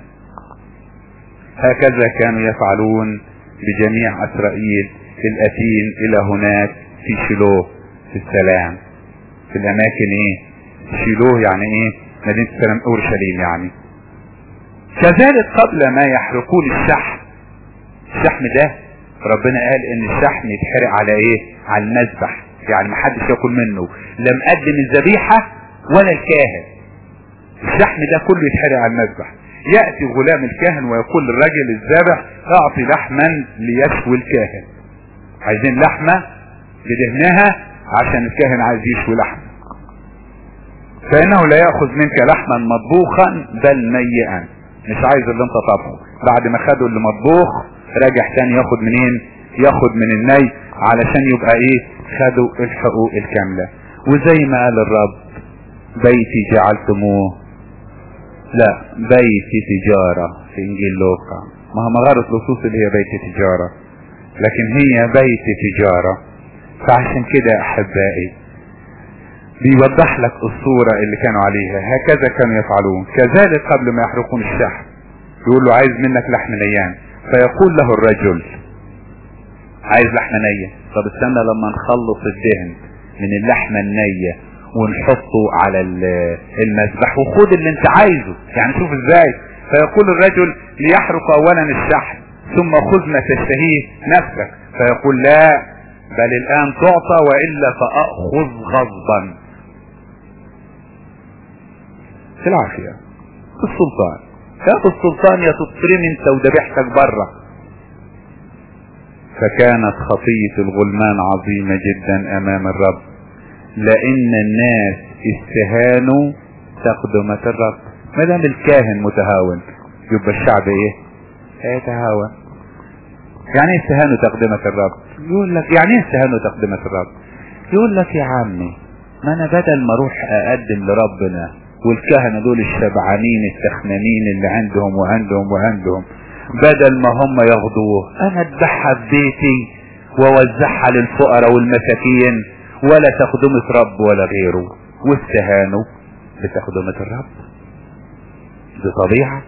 هكذا كانوا يفعلون بجميع اسرائيل الاتين الى هناك في شيلوه في السلام في الاماكن ايه شيلوه يعني ايه مدينة السلام اورشليم يعني كذلك قبل ما يحرقون الشحم الشحم ده ربنا قال ان الشحم يتحرق على ايه على المذبح يعني محدش ياكل منه لم قدم الذبيحة ولا الكاهن الشحم ده كله يتحرق على المذبح يأتي غلام الكاهن ويقول للرجل الذابح اعطي لحما ليشوي الكاهن عايزين لحمة بدهنها عشان الكاهن عايز يشوي لحم فانه لا يأخذ منك لحما مطبوخا بل نيئا مش عايز اللي انت طبخه بعد ما خدوا اللي مطبوخ راجع تاني ياخد منين ياخد من الني علشان يبقى ايه خدوا الحقوق الكاملة وزي ما قال الرب بيتي جعلتموه لا بيت تجارة في انجيل لوقا ما هو مغارة لصوص اللي هي بيت تجارة لكن هي بيت تجارة فعشان كده احبائي بيوضح لك الصورة اللي كانوا عليها هكذا كانوا يفعلون كذلك قبل ما يحرقون الشحم يقول له عايز منك لحم نيان فيقول له الرجل عايز لحم نية طب استنى لما نخلص الدهن من اللحمة النية ونحطه على المذبح وخد اللي انت عايزه يعني شوف ازاي فيقول الرجل ليحرق اولا الشحم ثم خذ ما تشتهيه نفسك فيقول لا بل الان تعطى والا فاخذ غضبا في العافية في السلطان يا في السلطان يا تطرم انت وذبيحتك بره فكانت خطية الغلمان عظيمة جدا امام الرب لان الناس استهانوا تقدمة الرب ما دام الكاهن متهاون يبقى الشعب ايه هيتهاون يعني ايه استهانوا تقدمة الرب يقول لك يعني ايه استهانوا تقدمة الرب يقول لك يا عمي ما انا بدل ما اروح اقدم لربنا والكهنة دول الشبعانين التخنانين اللي عندهم وعندهم وعندهم بدل ما هم ياخدوه انا اذبحها في بيتي ووزعها للفقراء والمساكين ولا تخدمة رب ولا غيره واستهانوا بتخدمة الرب دي طبيعة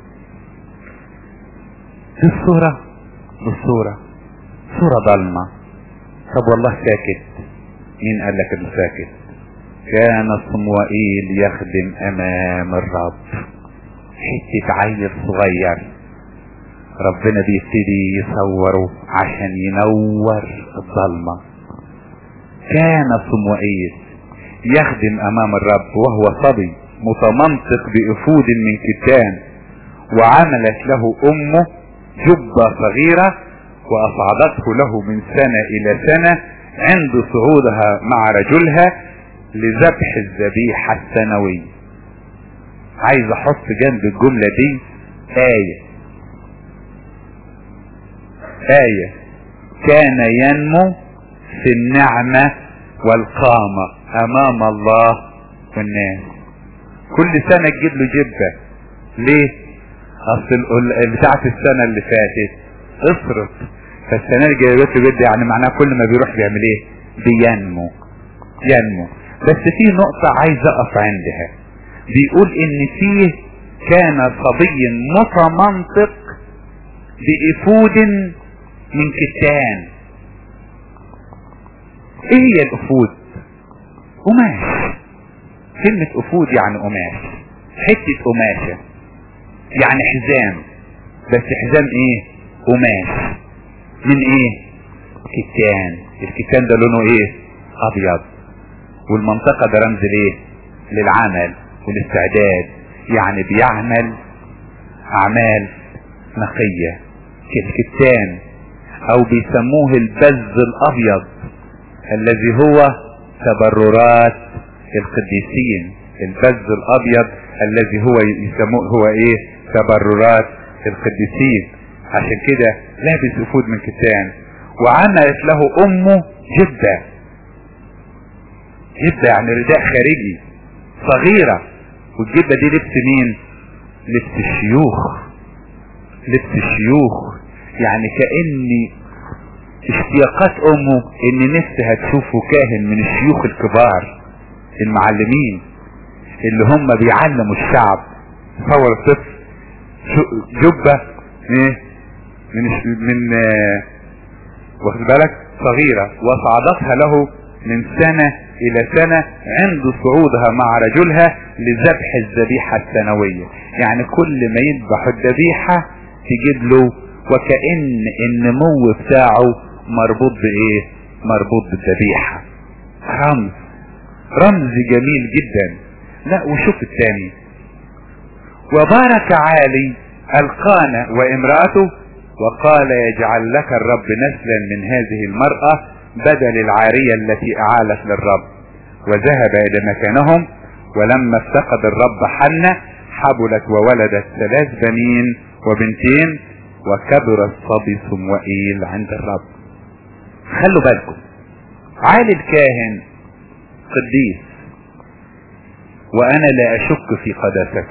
دي الصورة دي الصورة صورة ضلمة طب والله ساكت مين قال لك انه ساكت كان صموئيل يخدم امام الرب حتة عيل صغير ربنا بيبتدي يصوره عشان ينور الظلمة كان صموئيل يخدم امام الرب وهو صبي متمنطق بافود من كتان وعملت له امه جبة صغيرة واصعدته له من سنة الى سنة عند صعودها مع رجلها لذبح الذبيحة السنوي عايز احط جنب الجملة دي آية آية كان ينمو في النعمة والقامة امام الله والناس كل سنة تجيب له جبة ليه اصل بتاعت السنة اللي فاتت اصرف فالسنة اللي جايبت له جد يعني معناه كل ما بيروح بيعمل ايه بينمو ينمو بس في نقطة عايز اقف عندها بيقول ان فيه كان صبي متمنطق بافود من كتان ايه هي الافود قماش كلمة افود يعني قماش حتة قماشة يعني حزام بس حزام ايه قماش من ايه كتان الكتان ده لونه ايه ابيض والمنطقة ده رمز ليه للعمل والاستعداد يعني بيعمل اعمال نقية كالكتان او بيسموه البز الابيض الذي هو تبررات القديسين البز الابيض الذي هو يسموه هو ايه تبررات القديسين عشان كده لابس افود من كتان وعملت له امه جدة جدة يعني رداء خارجي صغيرة والجدة دي لبس مين لبس الشيوخ لبس الشيوخ يعني كأني اشتياقات امه ان نفسها تشوفه كاهن من الشيوخ الكبار المعلمين اللي هم بيعلموا الشعب تصور الطفل جبة ايه من من آه واخد بالك صغيرة وصعدتها له من سنة الى سنة عند صعودها مع رجلها لذبح الذبيحة السنوية يعني كل ما يذبح الذبيحة تجيب له وكأن النمو بتاعه مربوط بايه مربوط بالذبيحة رمز رمز جميل جدا لا وشوف الثاني وبارك عالي القانا وامرأته وقال يجعل لك الرب نسلا من هذه المرأة بدل العارية التي اعالت للرب وذهب الى مكانهم ولما افتقد الرب حنة حبلت وولدت ثلاث بنين وبنتين وكبر الصبي صموئيل عند الرب خلوا بالكم عالي الكاهن قديس وانا لا اشك في قداسته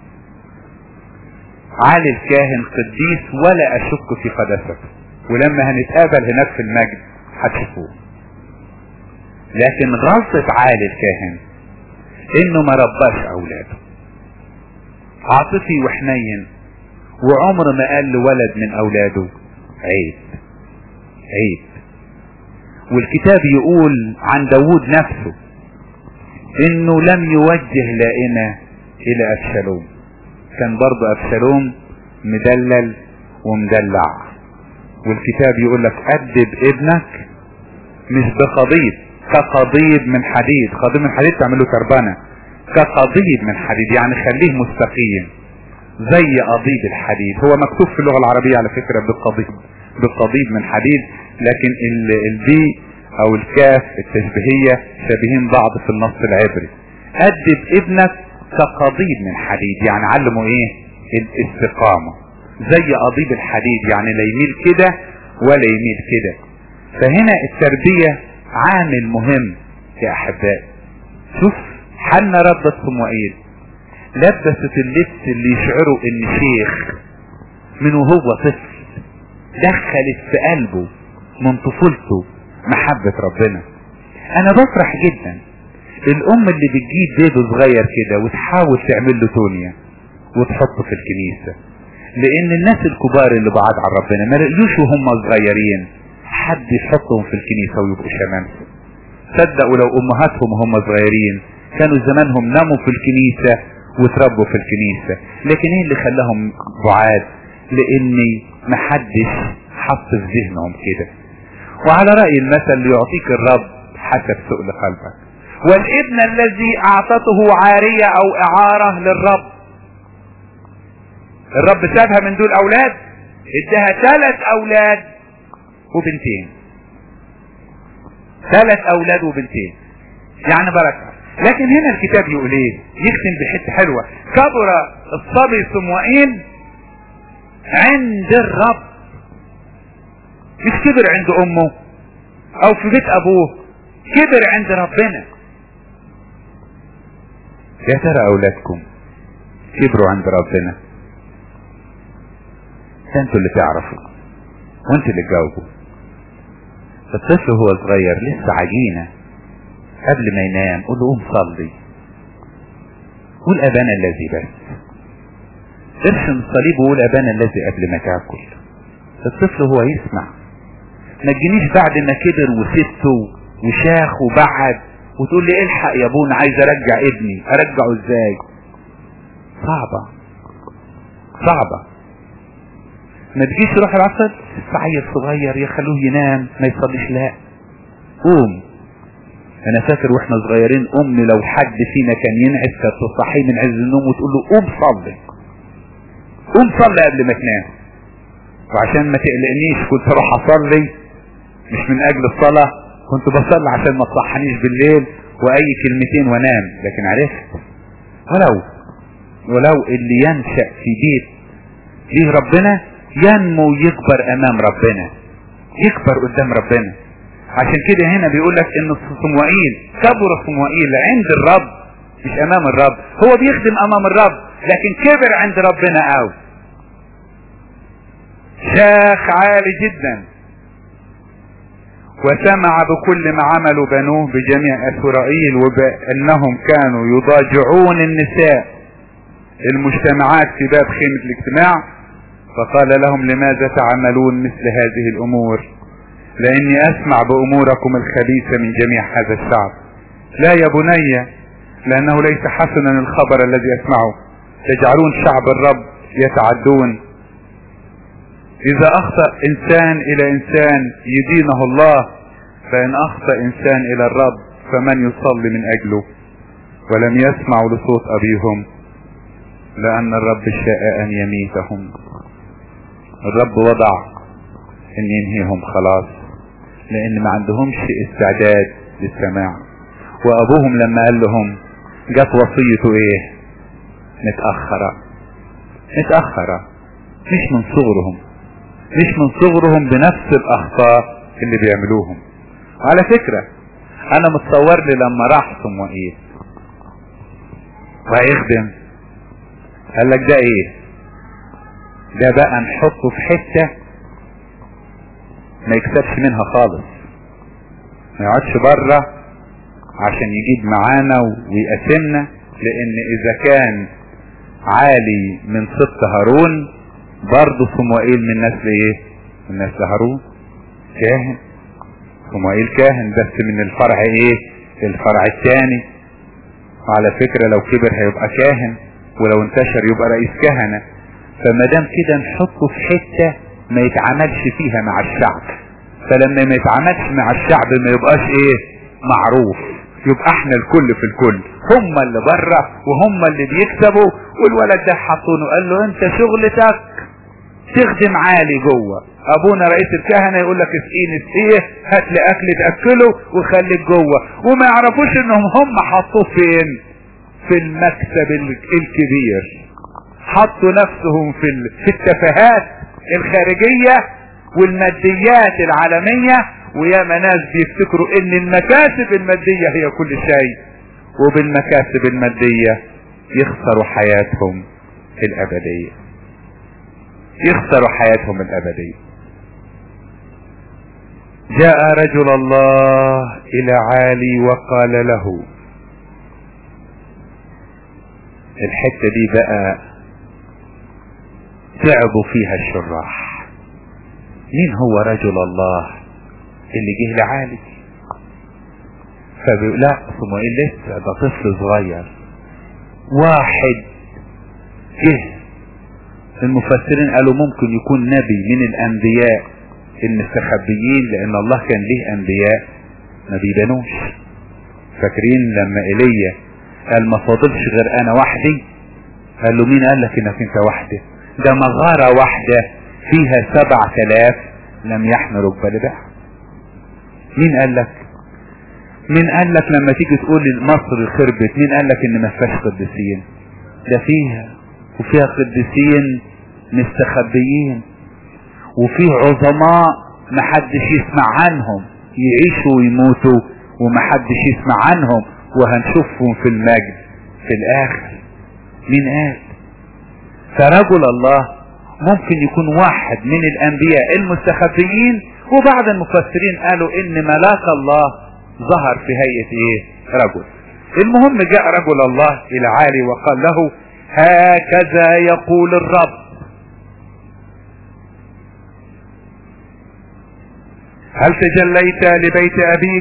عالي الكاهن قديس ولا اشك في قداسته ولما هنتقابل هناك في المجد هتشوفوه لكن غلطة عالي الكاهن انه ما رباش اولاده عاطفي وحنين وعمر ما قال لولد من اولاده عيب عيب والكتاب يقول عن داود نفسه انه لم يوجه لائمة الى ابشالوم كان برضه ابشالوم مدلل ومدلع والكتاب يقول لك ادب ابنك مش بقضيب كقضيب من حديد قضيب من حديد تعمله تربانة كقضيب من حديد يعني خليه مستقيم زي قضيب الحديد هو مكتوب في اللغة العربية على فكرة بالقضيب بالقضيب من حديد لكن البي او الكاف التشبيهية شبيهين بعض في النص العبري ادب ابنك كقضيب من حديد يعني علمه ايه الاستقامة زي قضيب الحديد يعني لا يميل كده ولا يميل كده فهنا التربية عامل مهم يا احبائي شوف حنا ربة صموئيل لبست اللبس اللي يشعره ان شيخ من وهو طفل دخلت في قلبه من طفولته محبة ربنا انا بفرح جدا الام اللي بتجيب بيبي صغير كده وتحاول تعمل له تونيا وتحطه في الكنيسة لان الناس الكبار اللي بعاد عن ربنا ما لقيوش وهم صغيرين حد يحطهم في الكنيسة ويبقوا شمامسة صدقوا لو امهاتهم وهم صغيرين كانوا زمانهم ناموا في الكنيسة وتربوا في الكنيسة لكن ايه اللي خلاهم بعاد لاني محدش حط في ذهنهم كده وعلى رأي المثل يعطيك الرب حسب سؤل قلبك والابن الذي اعطته عارية او اعارة للرب الرب سابها من دول اولاد ادها ثلاث اولاد وبنتين ثلاث اولاد وبنتين يعني بركة لكن هنا الكتاب يقول ايه يختم بحته حلوة كبر الصبي صموئيل عند الرب مش كبر عند امه او في بيت ابوه كبر عند ربنا يا ترى اولادكم كبروا عند ربنا انتوا اللي تعرفوا وانتوا اللي تجاوبوا الطفل وهو صغير لسه عجينة قبل ما ينام قول له قوم صلي قول ابانا الذي بس ارسم الصليب وقول ابانا الذي قبل ما تاكل الطفل هو يسمع ما تجينيش بعد ما كبر وسبته وشاخ وبعد وتقول لي الحق يا ابونا عايز ارجع ابني ارجعه ازاي صعبة صعبة ما تجيش روح العصر عيل صغير يخلوه ينام ما يصليش لا قوم انا فاكر واحنا صغيرين امي لو حد فينا كان ينعس كانت تصحيه من عز النوم وتقول له قوم صلي قوم صلي قبل ما تنام وعشان ما تقلقنيش كنت اروح اصلي مش من اجل الصلاة كنت بصلي عشان ما تصحنيش بالليل واي كلمتين وانام لكن عرفت ولو ولو اللي ينشأ في بيت فيه ربنا ينمو يكبر امام ربنا يكبر قدام ربنا عشان كده هنا بيقول لك ان صموئيل كبر صموئيل عند الرب مش امام الرب هو بيخدم امام الرب لكن كبر عند ربنا قوي شاخ عالي جدا وسمع بكل ما عملوا بنوه بجميع اسرائيل وبانهم كانوا يضاجعون النساء المجتمعات في باب خيمة الاجتماع فقال لهم لماذا تعملون مثل هذه الامور لاني اسمع باموركم الخبيثة من جميع هذا الشعب لا يا بني لانه ليس حسنا الخبر الذي اسمعه تجعلون شعب الرب يتعدون اذا اخطأ انسان الى انسان يدينه الله فان اخطأ انسان الى الرب فمن يصلي من اجله ولم يسمعوا لصوت ابيهم لان الرب شاء ان يميتهم الرب وضع ان ينهيهم خلاص لان ما عندهمش استعداد للسماع وابوهم لما قال لهم جت وصيته ايه متأخرة متأخرة مش من صغرهم مش من صغرهم بنفس الاخطاء اللي بيعملوهم على فكرة انا متصور لي لما راح صموئيل وهيخدم قال لك ده ايه ده بقى نحطه في حتة ما يكسبش منها خالص ما يقعدش بره عشان يجيب معانا ويقسمنا لان اذا كان عالي من سبط هارون برضه صموئيل من نسل ايه من نسل هارون كاهن صموئيل كاهن بس من الفرع ايه الفرع الثاني وعلى فكرة لو كبر هيبقى كاهن ولو انتشر يبقى رئيس كهنة فما دام كده نحطه في حتة ما يتعاملش فيها مع الشعب فلما ما يتعاملش مع الشعب ما يبقاش ايه معروف يبقى احنا الكل في الكل هم اللي بره وهم اللي بيكسبوا والولد ده حطونه قال له انت شغلتك تخدم عالي جوه ابونا رئيس الكهنة يقول لك اسقيني اسقيه هات لي اكل تاكله وخليك جوه وما يعرفوش انهم هم حطوه فين في المكتب الكبير حطوا نفسهم في في التفاهات الخارجية والماديات العالمية وياما ناس بيفتكروا ان المكاسب المادية هي كل شيء وبالمكاسب المادية يخسروا حياتهم الابدية يخسروا حياتهم الابدية جاء رجل الله الى عالي وقال له الحتة دي بقى تعبوا فيها الشراح مين هو رجل الله اللي جه لعالي فبيقول لا صموئيل لسه ده طفل صغير واحد جه المفسرين قالوا ممكن يكون نبي من الانبياء المستخبيين لان الله كان ليه انبياء ما بيبانوش فاكرين لما ايليا قال ما فاضلش غير انا وحدي قال له مين قال لك انك انت وحدك ده مغارة واحدة فيها سبع تلاف لم يحملوا ببلدها مين قال لك مين قال لك لما تيجي تقول مصر خربت مين قال لك ان ما فيهاش قديسين ده فيها وفيها قديسين مستخبيين وفيه عظماء محدش يسمع عنهم يعيشوا ويموتوا ومحدش يسمع عنهم وهنشوفهم في المجد في الاخر مين قال فرجل الله ممكن يكون واحد من الانبياء المستخبيين وبعض المفسرين قالوا ان ملاك الله ظهر في هيئة ايه رجل المهم جاء رجل الله الى عالي وقال له هكذا يقول الرب هل تجليت لبيت ابيك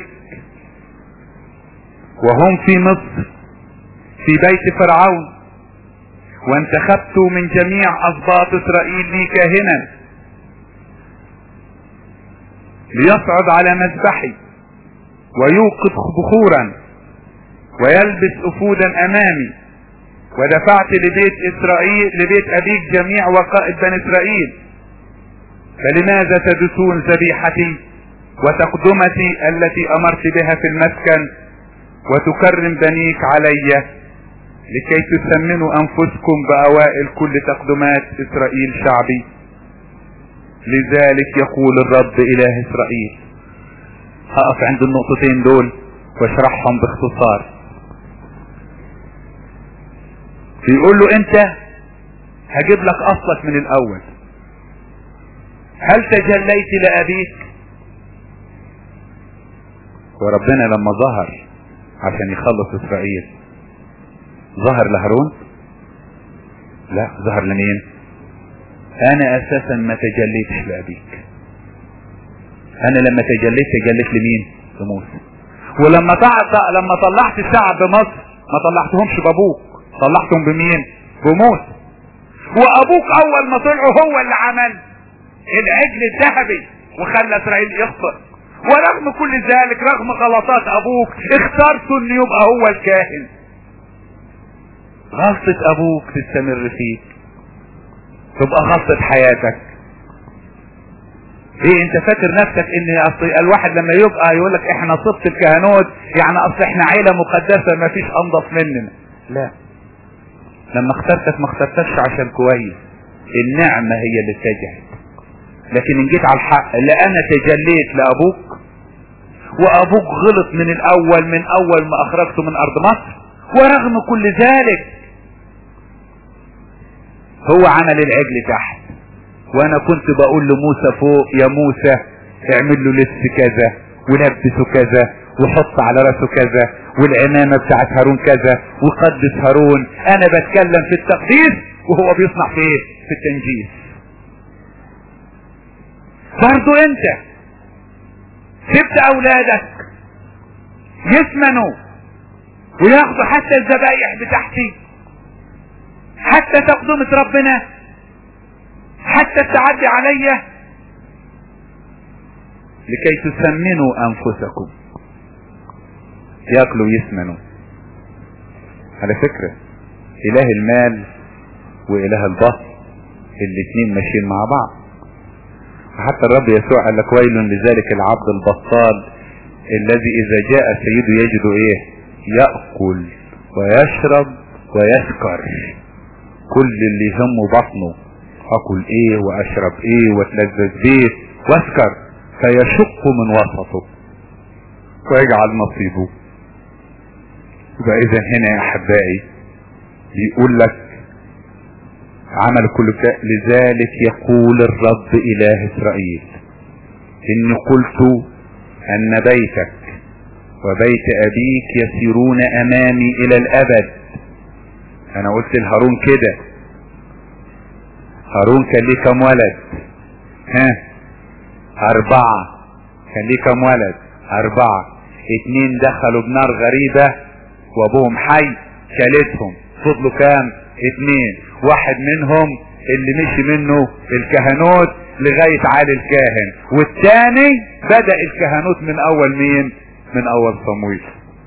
وهم في مصر في بيت فرعون وانتخبت من جميع اسباط اسرائيل لي كاهنا ليصعد على مذبحي ويوقد بخورا ويلبس افودا امامي ودفعت لبيت اسرائيل لبيت ابيك جميع وقائد بني اسرائيل فلماذا تدسون ذبيحتي وتقدمتي التي امرت بها في المسكن وتكرم بنيك علي لكي تسمنوا انفسكم باوائل كل تقدمات اسرائيل شعبي لذلك يقول الرب اله اسرائيل هقف عند النقطتين دول واشرحهم باختصار بيقول له انت هجيب لك اصلك من الاول هل تجليت لابيك وربنا لما ظهر عشان يخلص اسرائيل ظهر لهارون لا ظهر لمين انا اساسا ما تجليتش لابيك انا لما تجليت تجليت لمين لموسى ولما طلعت لما طلعت الشعب بمصر ما طلعتهمش بابوك طلعتهم بمين بموسى وابوك اول ما طلعوا هو اللي عمل العجل الذهبي وخلى اسرائيل يخطئ ورغم كل ذلك رغم غلطات ابوك اخترت انه يبقى هو الكاهن غلطة ابوك تستمر فيك تبقى غلطة حياتك ايه انت فاكر نفسك ان اصل الواحد لما يبقى يقول لك احنا صفت الكهنوت يعني اصل احنا عيلة مقدسة ما فيش انضف مننا لا لما اخترتك ما اخترتكش عشان كويس النعمة هي اللي اتجهت لكن ان جيت على الحق لا انا تجليت لابوك وابوك غلط من الاول من اول ما اخرجته من ارض مصر ورغم كل ذلك هو عمل العجل تحت وانا كنت بقول لموسى فوق يا موسى اعمل له لبس كذا ولبسه كذا وحط على راسه كذا والعمامة بتاعت هارون كذا وقدس هارون انا بتكلم في التقديس وهو بيصنع في ايه في التنجيس برضو انت سبت اولادك يسمنوا وياخدوا حتى الذبايح بتاعتي حتى تقدمة ربنا حتى التعدي علي لكي تسمنوا انفسكم ياكلوا يسمنوا على فكرة اله المال واله البطن الاتنين ماشيين مع بعض حتى الرب يسوع قال لك ويل لذلك العبد البطال الذي اذا جاء سيده يجد ايه يأكل ويشرب ويسكر كل اللي يهمه بطنه اكل ايه واشرب ايه واتلذذ بيه واسكر فيشق من وسطه ويجعل نصيبه يبقى اذا هنا يا احبائي بيقول لك عمل كل شيء لذلك يقول الرب اله اسرائيل اني قلت ان بيتك وبيت ابيك يسيرون امامي الى الابد انا قلت لهارون كده هارون كان ليه كم ولد ها اربعة كان ليه كم ولد اربعة اتنين دخلوا بنار غريبة وابوهم حي كلتهم فضلوا كام اتنين واحد منهم اللي مشي منه الكهنوت لغاية عالي الكاهن والتاني بدأ الكهنوت من اول مين من اول صمويل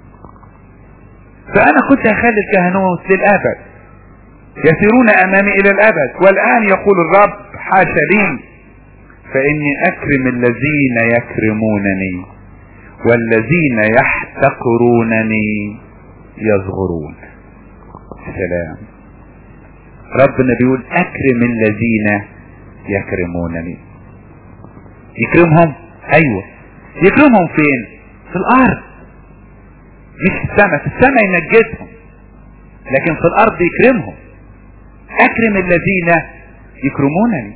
فانا كنت اخلي الكهنوت للابد يسيرون امامي الى الابد والان يقول الرب حاشا لي فاني اكرم الذين يكرمونني والذين يحتقرونني يصغرون سلام ربنا بيقول اكرم الذين يكرمونني يكرمهم ايوه يكرمهم فين في الارض مش في السماء في السماء ينجدهم لكن في الارض يكرمهم اكرم الذين يكرمونني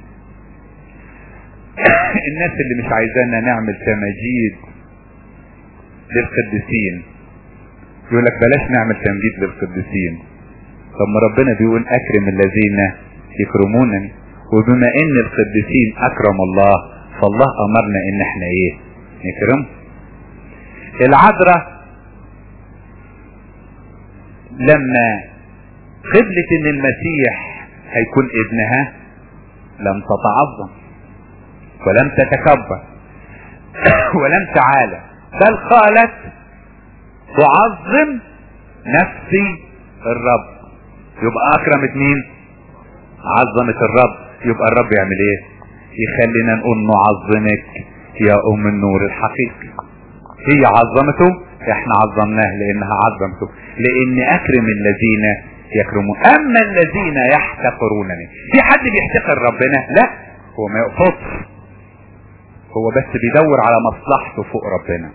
الناس اللي مش عايزانا نعمل تماجيد للقديسين يقول لك بلاش نعمل تمجيد للقديسين طب ما ربنا بيقول اكرم الذين يكرمونني وبما ان القديسين اكرم الله فالله امرنا ان احنا ايه نكرم العذراء لما قبلت ان المسيح هيكون ابنها لم تتعظم ولم تتكبر ولم تعالى بل قالت تعظم نفسي الرب يبقى اكرمت مين عظمت الرب يبقى الرب يعمل ايه يخلينا نقول نعظمك يا ام النور الحقيقي هي عظمته احنا عظمناه لانها عظمته لان اكرم الذين يكرمون اما الذين يحتقرونني في حد بيحتقر ربنا لا هو ما يقصدش هو بس بيدور على مصلحته فوق ربنا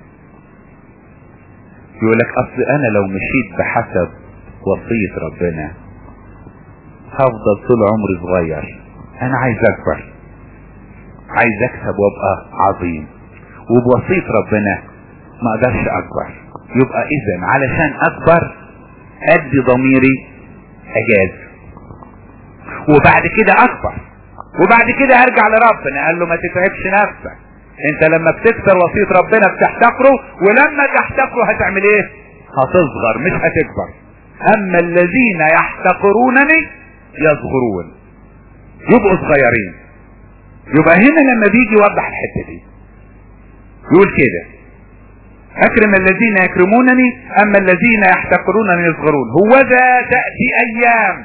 يقول لك اصل انا لو مشيت بحسب وصية ربنا هفضل طول عمري صغير انا عايز اكبر عايز اكسب وابقى عظيم وبوصية ربنا ما اقدرش اكبر يبقى اذا علشان اكبر ادي ضميري اجاز وبعد كده اكبر وبعد كده ارجع لربنا قال له ما تتعبش نفسك انت لما بتكسر وصية ربنا بتحتقره ولما تحتقره هتعمل ايه هتصغر مش هتكبر اما الذين يحتقرونني يصغرون يبقوا صغيرين يبقى هنا لما بيجي يوضح الحتة دي يقول كده اكرم الذين يكرمونني اما الذين يحتقرونني يصغرون هو ذا تأتي ايام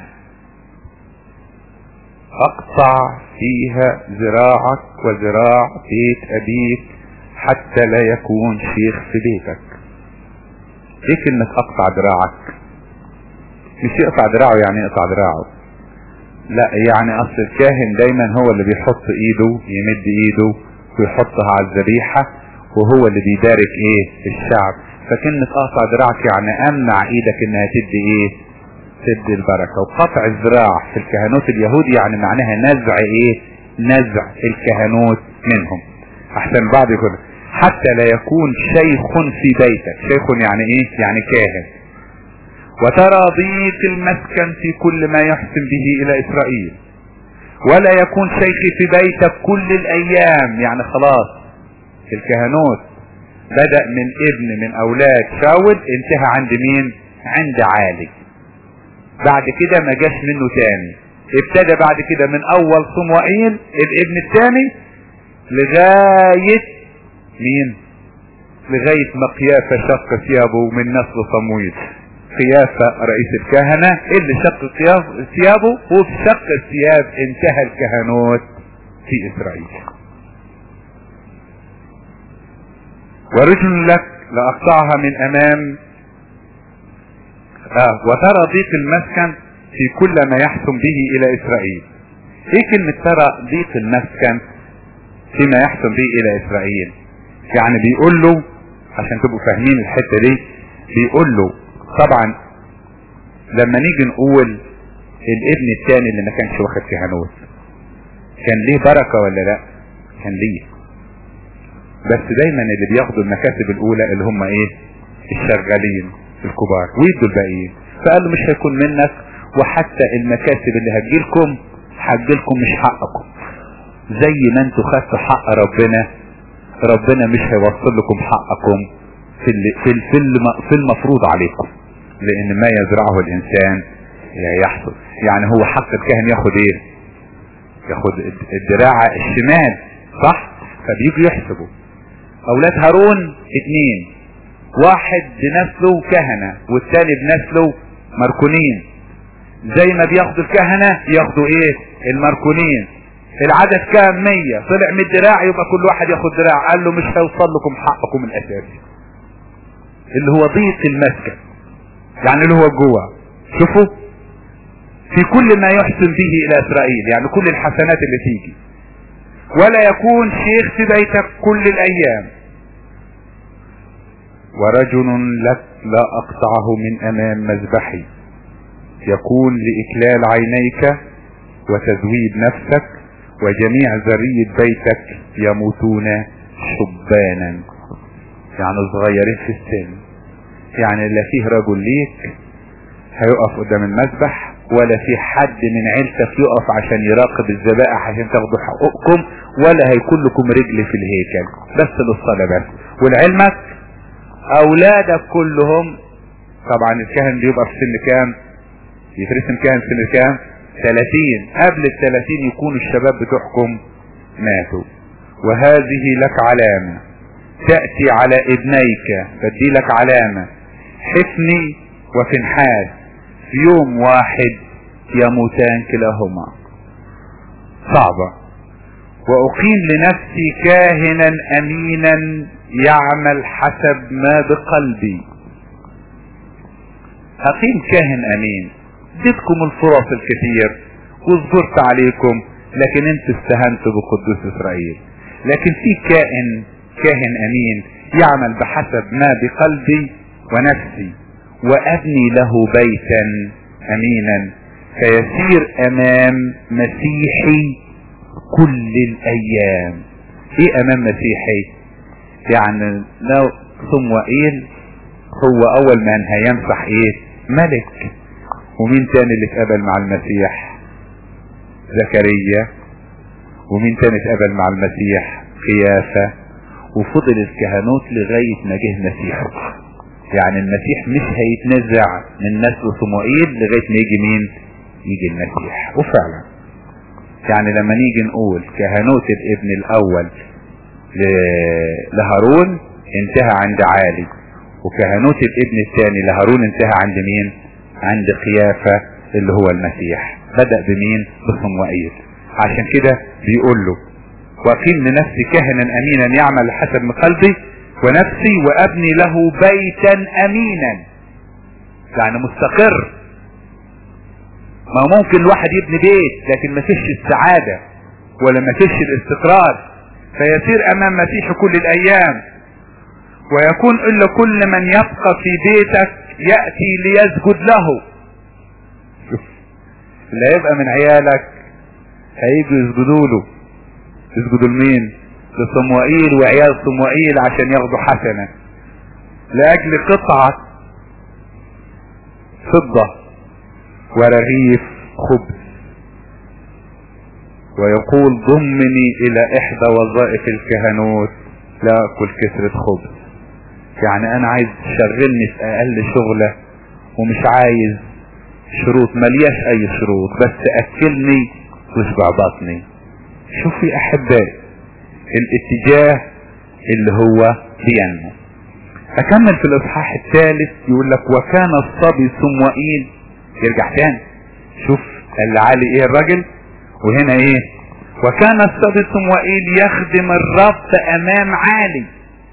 اقطع فيها ذراعك وذراع بيت ابيك حتى لا يكون شيخ في بيتك ايه كلمة اقطع ذراعك مش يقطع دراعه يعني يقطع دراعه لا يعني اصل الكاهن دايما هو اللي بيحط ايده يمد ايده ويحطها على الذبيحة وهو اللي بيبارك ايه الشعب فكلمة اقطع دراعك يعني امنع ايدك انها تدي ايه تدي البركة وقطع الذراع في الكهنوت اليهودي يعني معناها نزع ايه نزع الكهنوت منهم احسن بعض يقول حتى لا يكون شيخ في بيتك شيخ يعني ايه يعني كاهن وترى ضيق المسكن في كل ما يحسن به الى اسرائيل ولا يكون شيخي في بيتك كل الايام يعني خلاص الكهنوت بدأ من ابن من اولاد شاول انتهى عند مين عند عالي بعد كده ما جاش منه تاني ابتدى بعد كده من اول صموئيل الابن الثاني لغاية مين لغاية ما قيافة شق ثيابه من نسل صمويل قيافة رئيس الكهنة اللي شق ثيابه وفي شق الثياب انتهى الكهنوت في اسرائيل ورجل لك لأقطعها من امام آه وترى ضيق المسكن في كل ما يحكم به الى اسرائيل ايه كلمة ترى ضيق المسكن فيما يحكم به الى اسرائيل يعني بيقول له عشان تبقوا فاهمين الحتة دي بيقول له طبعا لما نيجي نقول الابن الثاني اللي ما كانش واخد كهنوت كان ليه بركة ولا لا كان ليه بس دايما اللي بياخدوا المكاسب الاولى اللي هم ايه الشغالين الكبار ويدوا الباقيين فقال له مش هيكون منك وحتى المكاسب اللي هتجيلكم هتجيلكم مش حقكم زي ما انتوا خدتوا حق ربنا ربنا مش هيوصل لكم حقكم في في في المفروض عليكم لان ما يزرعه الانسان يحصل يعني هو حق الكاهن ياخد ايه ياخد الدراع الشمال صح فبيجوا يحسبوا اولاد هارون اتنين واحد بنسله كهنة والتاني بنسله مركونين زي ما بياخدوا الكهنة ياخدوا ايه المركونين العدد كام مية طلع من الدراع يبقى كل واحد ياخد دراع قال له مش هيوصل لكم حقكم الاساسي اللي هو ضيق المسكن يعني اللي هو جوه شوفوا في كل ما يحسن به الى اسرائيل يعني كل الحسنات اللي تيجي ولا يكون شيخ في بيتك كل الايام ورجل لك لا اقطعه من امام مذبحي يكون لاكلال عينيك وتزويد نفسك وجميع ذرية بيتك يموتون شبانا يعني صغيرين في السن يعني لا فيه رجل ليك هيقف قدام المذبح ولا في حد من عيلتك يقف عشان يراقب الذبائح عشان تاخدوا حقوقكم ولا هيكون لكم رجل في الهيكل بس للصلاة بس ولعلمك اولادك كلهم طبعا الكهن بيبقى في سن كام يترسم كام سن كام 30 قبل ال 30 يكونوا الشباب بتوعكم ماتوا وهذه لك علامة تأتي على ابنيك بدي لك علامة حفني وفنحاس في يوم واحد يموتان كلاهما صعبة وأقيم لنفسي كاهنا أمينا يعمل حسب ما بقلبي أقيم كاهن أمين اديتكم الفرص الكثير وصبرت عليكم لكن انت استهنتوا بقدوس إسرائيل لكن في كائن كاهن أمين يعمل بحسب ما بقلبي ونفسي وأبني له بيتا أمينا فيسير أمام مسيحي كل الأيام إيه أمام مسيحي يعني لو صموئيل هو أول من هيمسح إيه ملك ومين تاني اللي اتقبل مع المسيح زكريا ومين تاني اتقبل مع المسيح قيافة وفضل الكهنوت لغاية ما جه مسيحه يعني المسيح مش هيتنزع من نسل صموئيل لغاية ما يجي مين يجي المسيح وفعلا يعني لما نيجي نقول كهنوت الابن الاول لهارون انتهى عند عالي وكهنوت الابن الثاني لهارون انتهى عند مين عند قيافة اللي هو المسيح بدأ بمين بصموئيل عشان كده بيقول له واقيم لنفسي كهنا امينا يعمل حسب من قلبي ونفسي وابني له بيتا امينا يعني مستقر ما ممكن الواحد يبني بيت لكن ما فيش السعادة ولا ما فيش الاستقرار فيسير امام مسيح كل الايام ويكون الا كل من يبقى في بيتك يأتي ليسجد له شوف اللي هيبقى من عيالك هيجوا يسجدوا له يسجدوا لمين لصموئيل وعيال صموئيل عشان ياخدوا حسنة لأجل قطعة فضة ورغيف خبز ويقول ضمني إلى إحدى وظائف الكهنوت لا أكل كسرة خبز يعني أنا عايز تشغلني في أقل شغلة ومش عايز شروط ملياش أي شروط بس أكلني واشبع بطني شوفي أحبائي الاتجاه اللي هو بينمو اكمل في الاصحاح الثالث يقول لك وكان الصبي صموئيل يرجع تاني شوف اللي عالي ايه الراجل وهنا ايه وكان الصبي صموئيل يخدم الرب امام عالي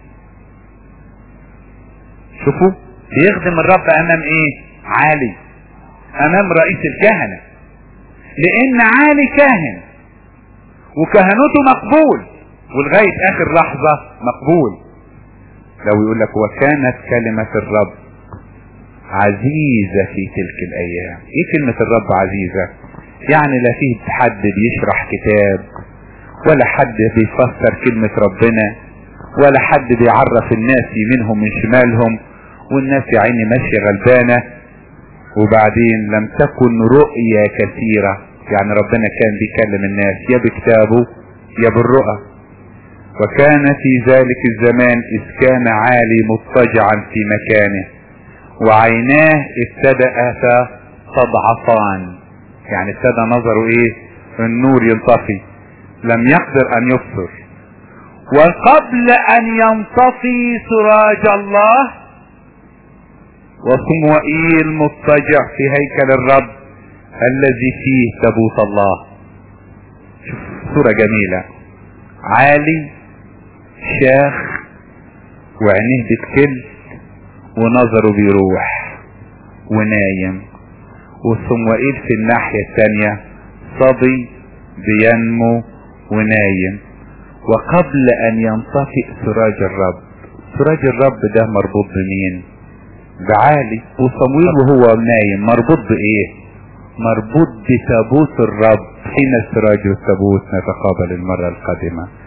شوفوا بيخدم الرب امام ايه عالي امام رئيس الكهنة لان عالي كاهن وكهنوته مقبول ولغاية اخر لحظة مقبول لو يقول لك وكانت كلمة الرب عزيزة في تلك الايام ايه كلمة الرب عزيزة يعني لا فيه حد بيشرح كتاب ولا حد بيفسر كلمة ربنا ولا حد بيعرف الناس يمينهم من شمالهم والناس يا عيني ماشية غلبانة وبعدين لم تكن رؤية كثيرة يعني ربنا كان بيكلم الناس يا بكتابه يا بالرؤى وكان في ذلك الزمان إذ كان عالي مضطجعا في مكانه وعيناه ابتدأتا تضعفان يعني ابتدى نظره ايه النور ينطفي لم يقدر ان يبصر وقبل ان ينطفي سراج الله وصموئيل مضطجع في هيكل الرب الذي فيه تابوت الله شوف صورة جميلة عالي شاخ وعينيه بتكل ونظره بيروح ونايم وصموئيل في الناحية الثانية صبي بينمو ونايم وقبل ان ينطفئ سراج الرب سراج الرب ده مربوط بمين بعالي وصمويل وهو نايم مربوط بايه مربوط بتابوت الرب حين السراج والتابوت نتقابل المرة القادمة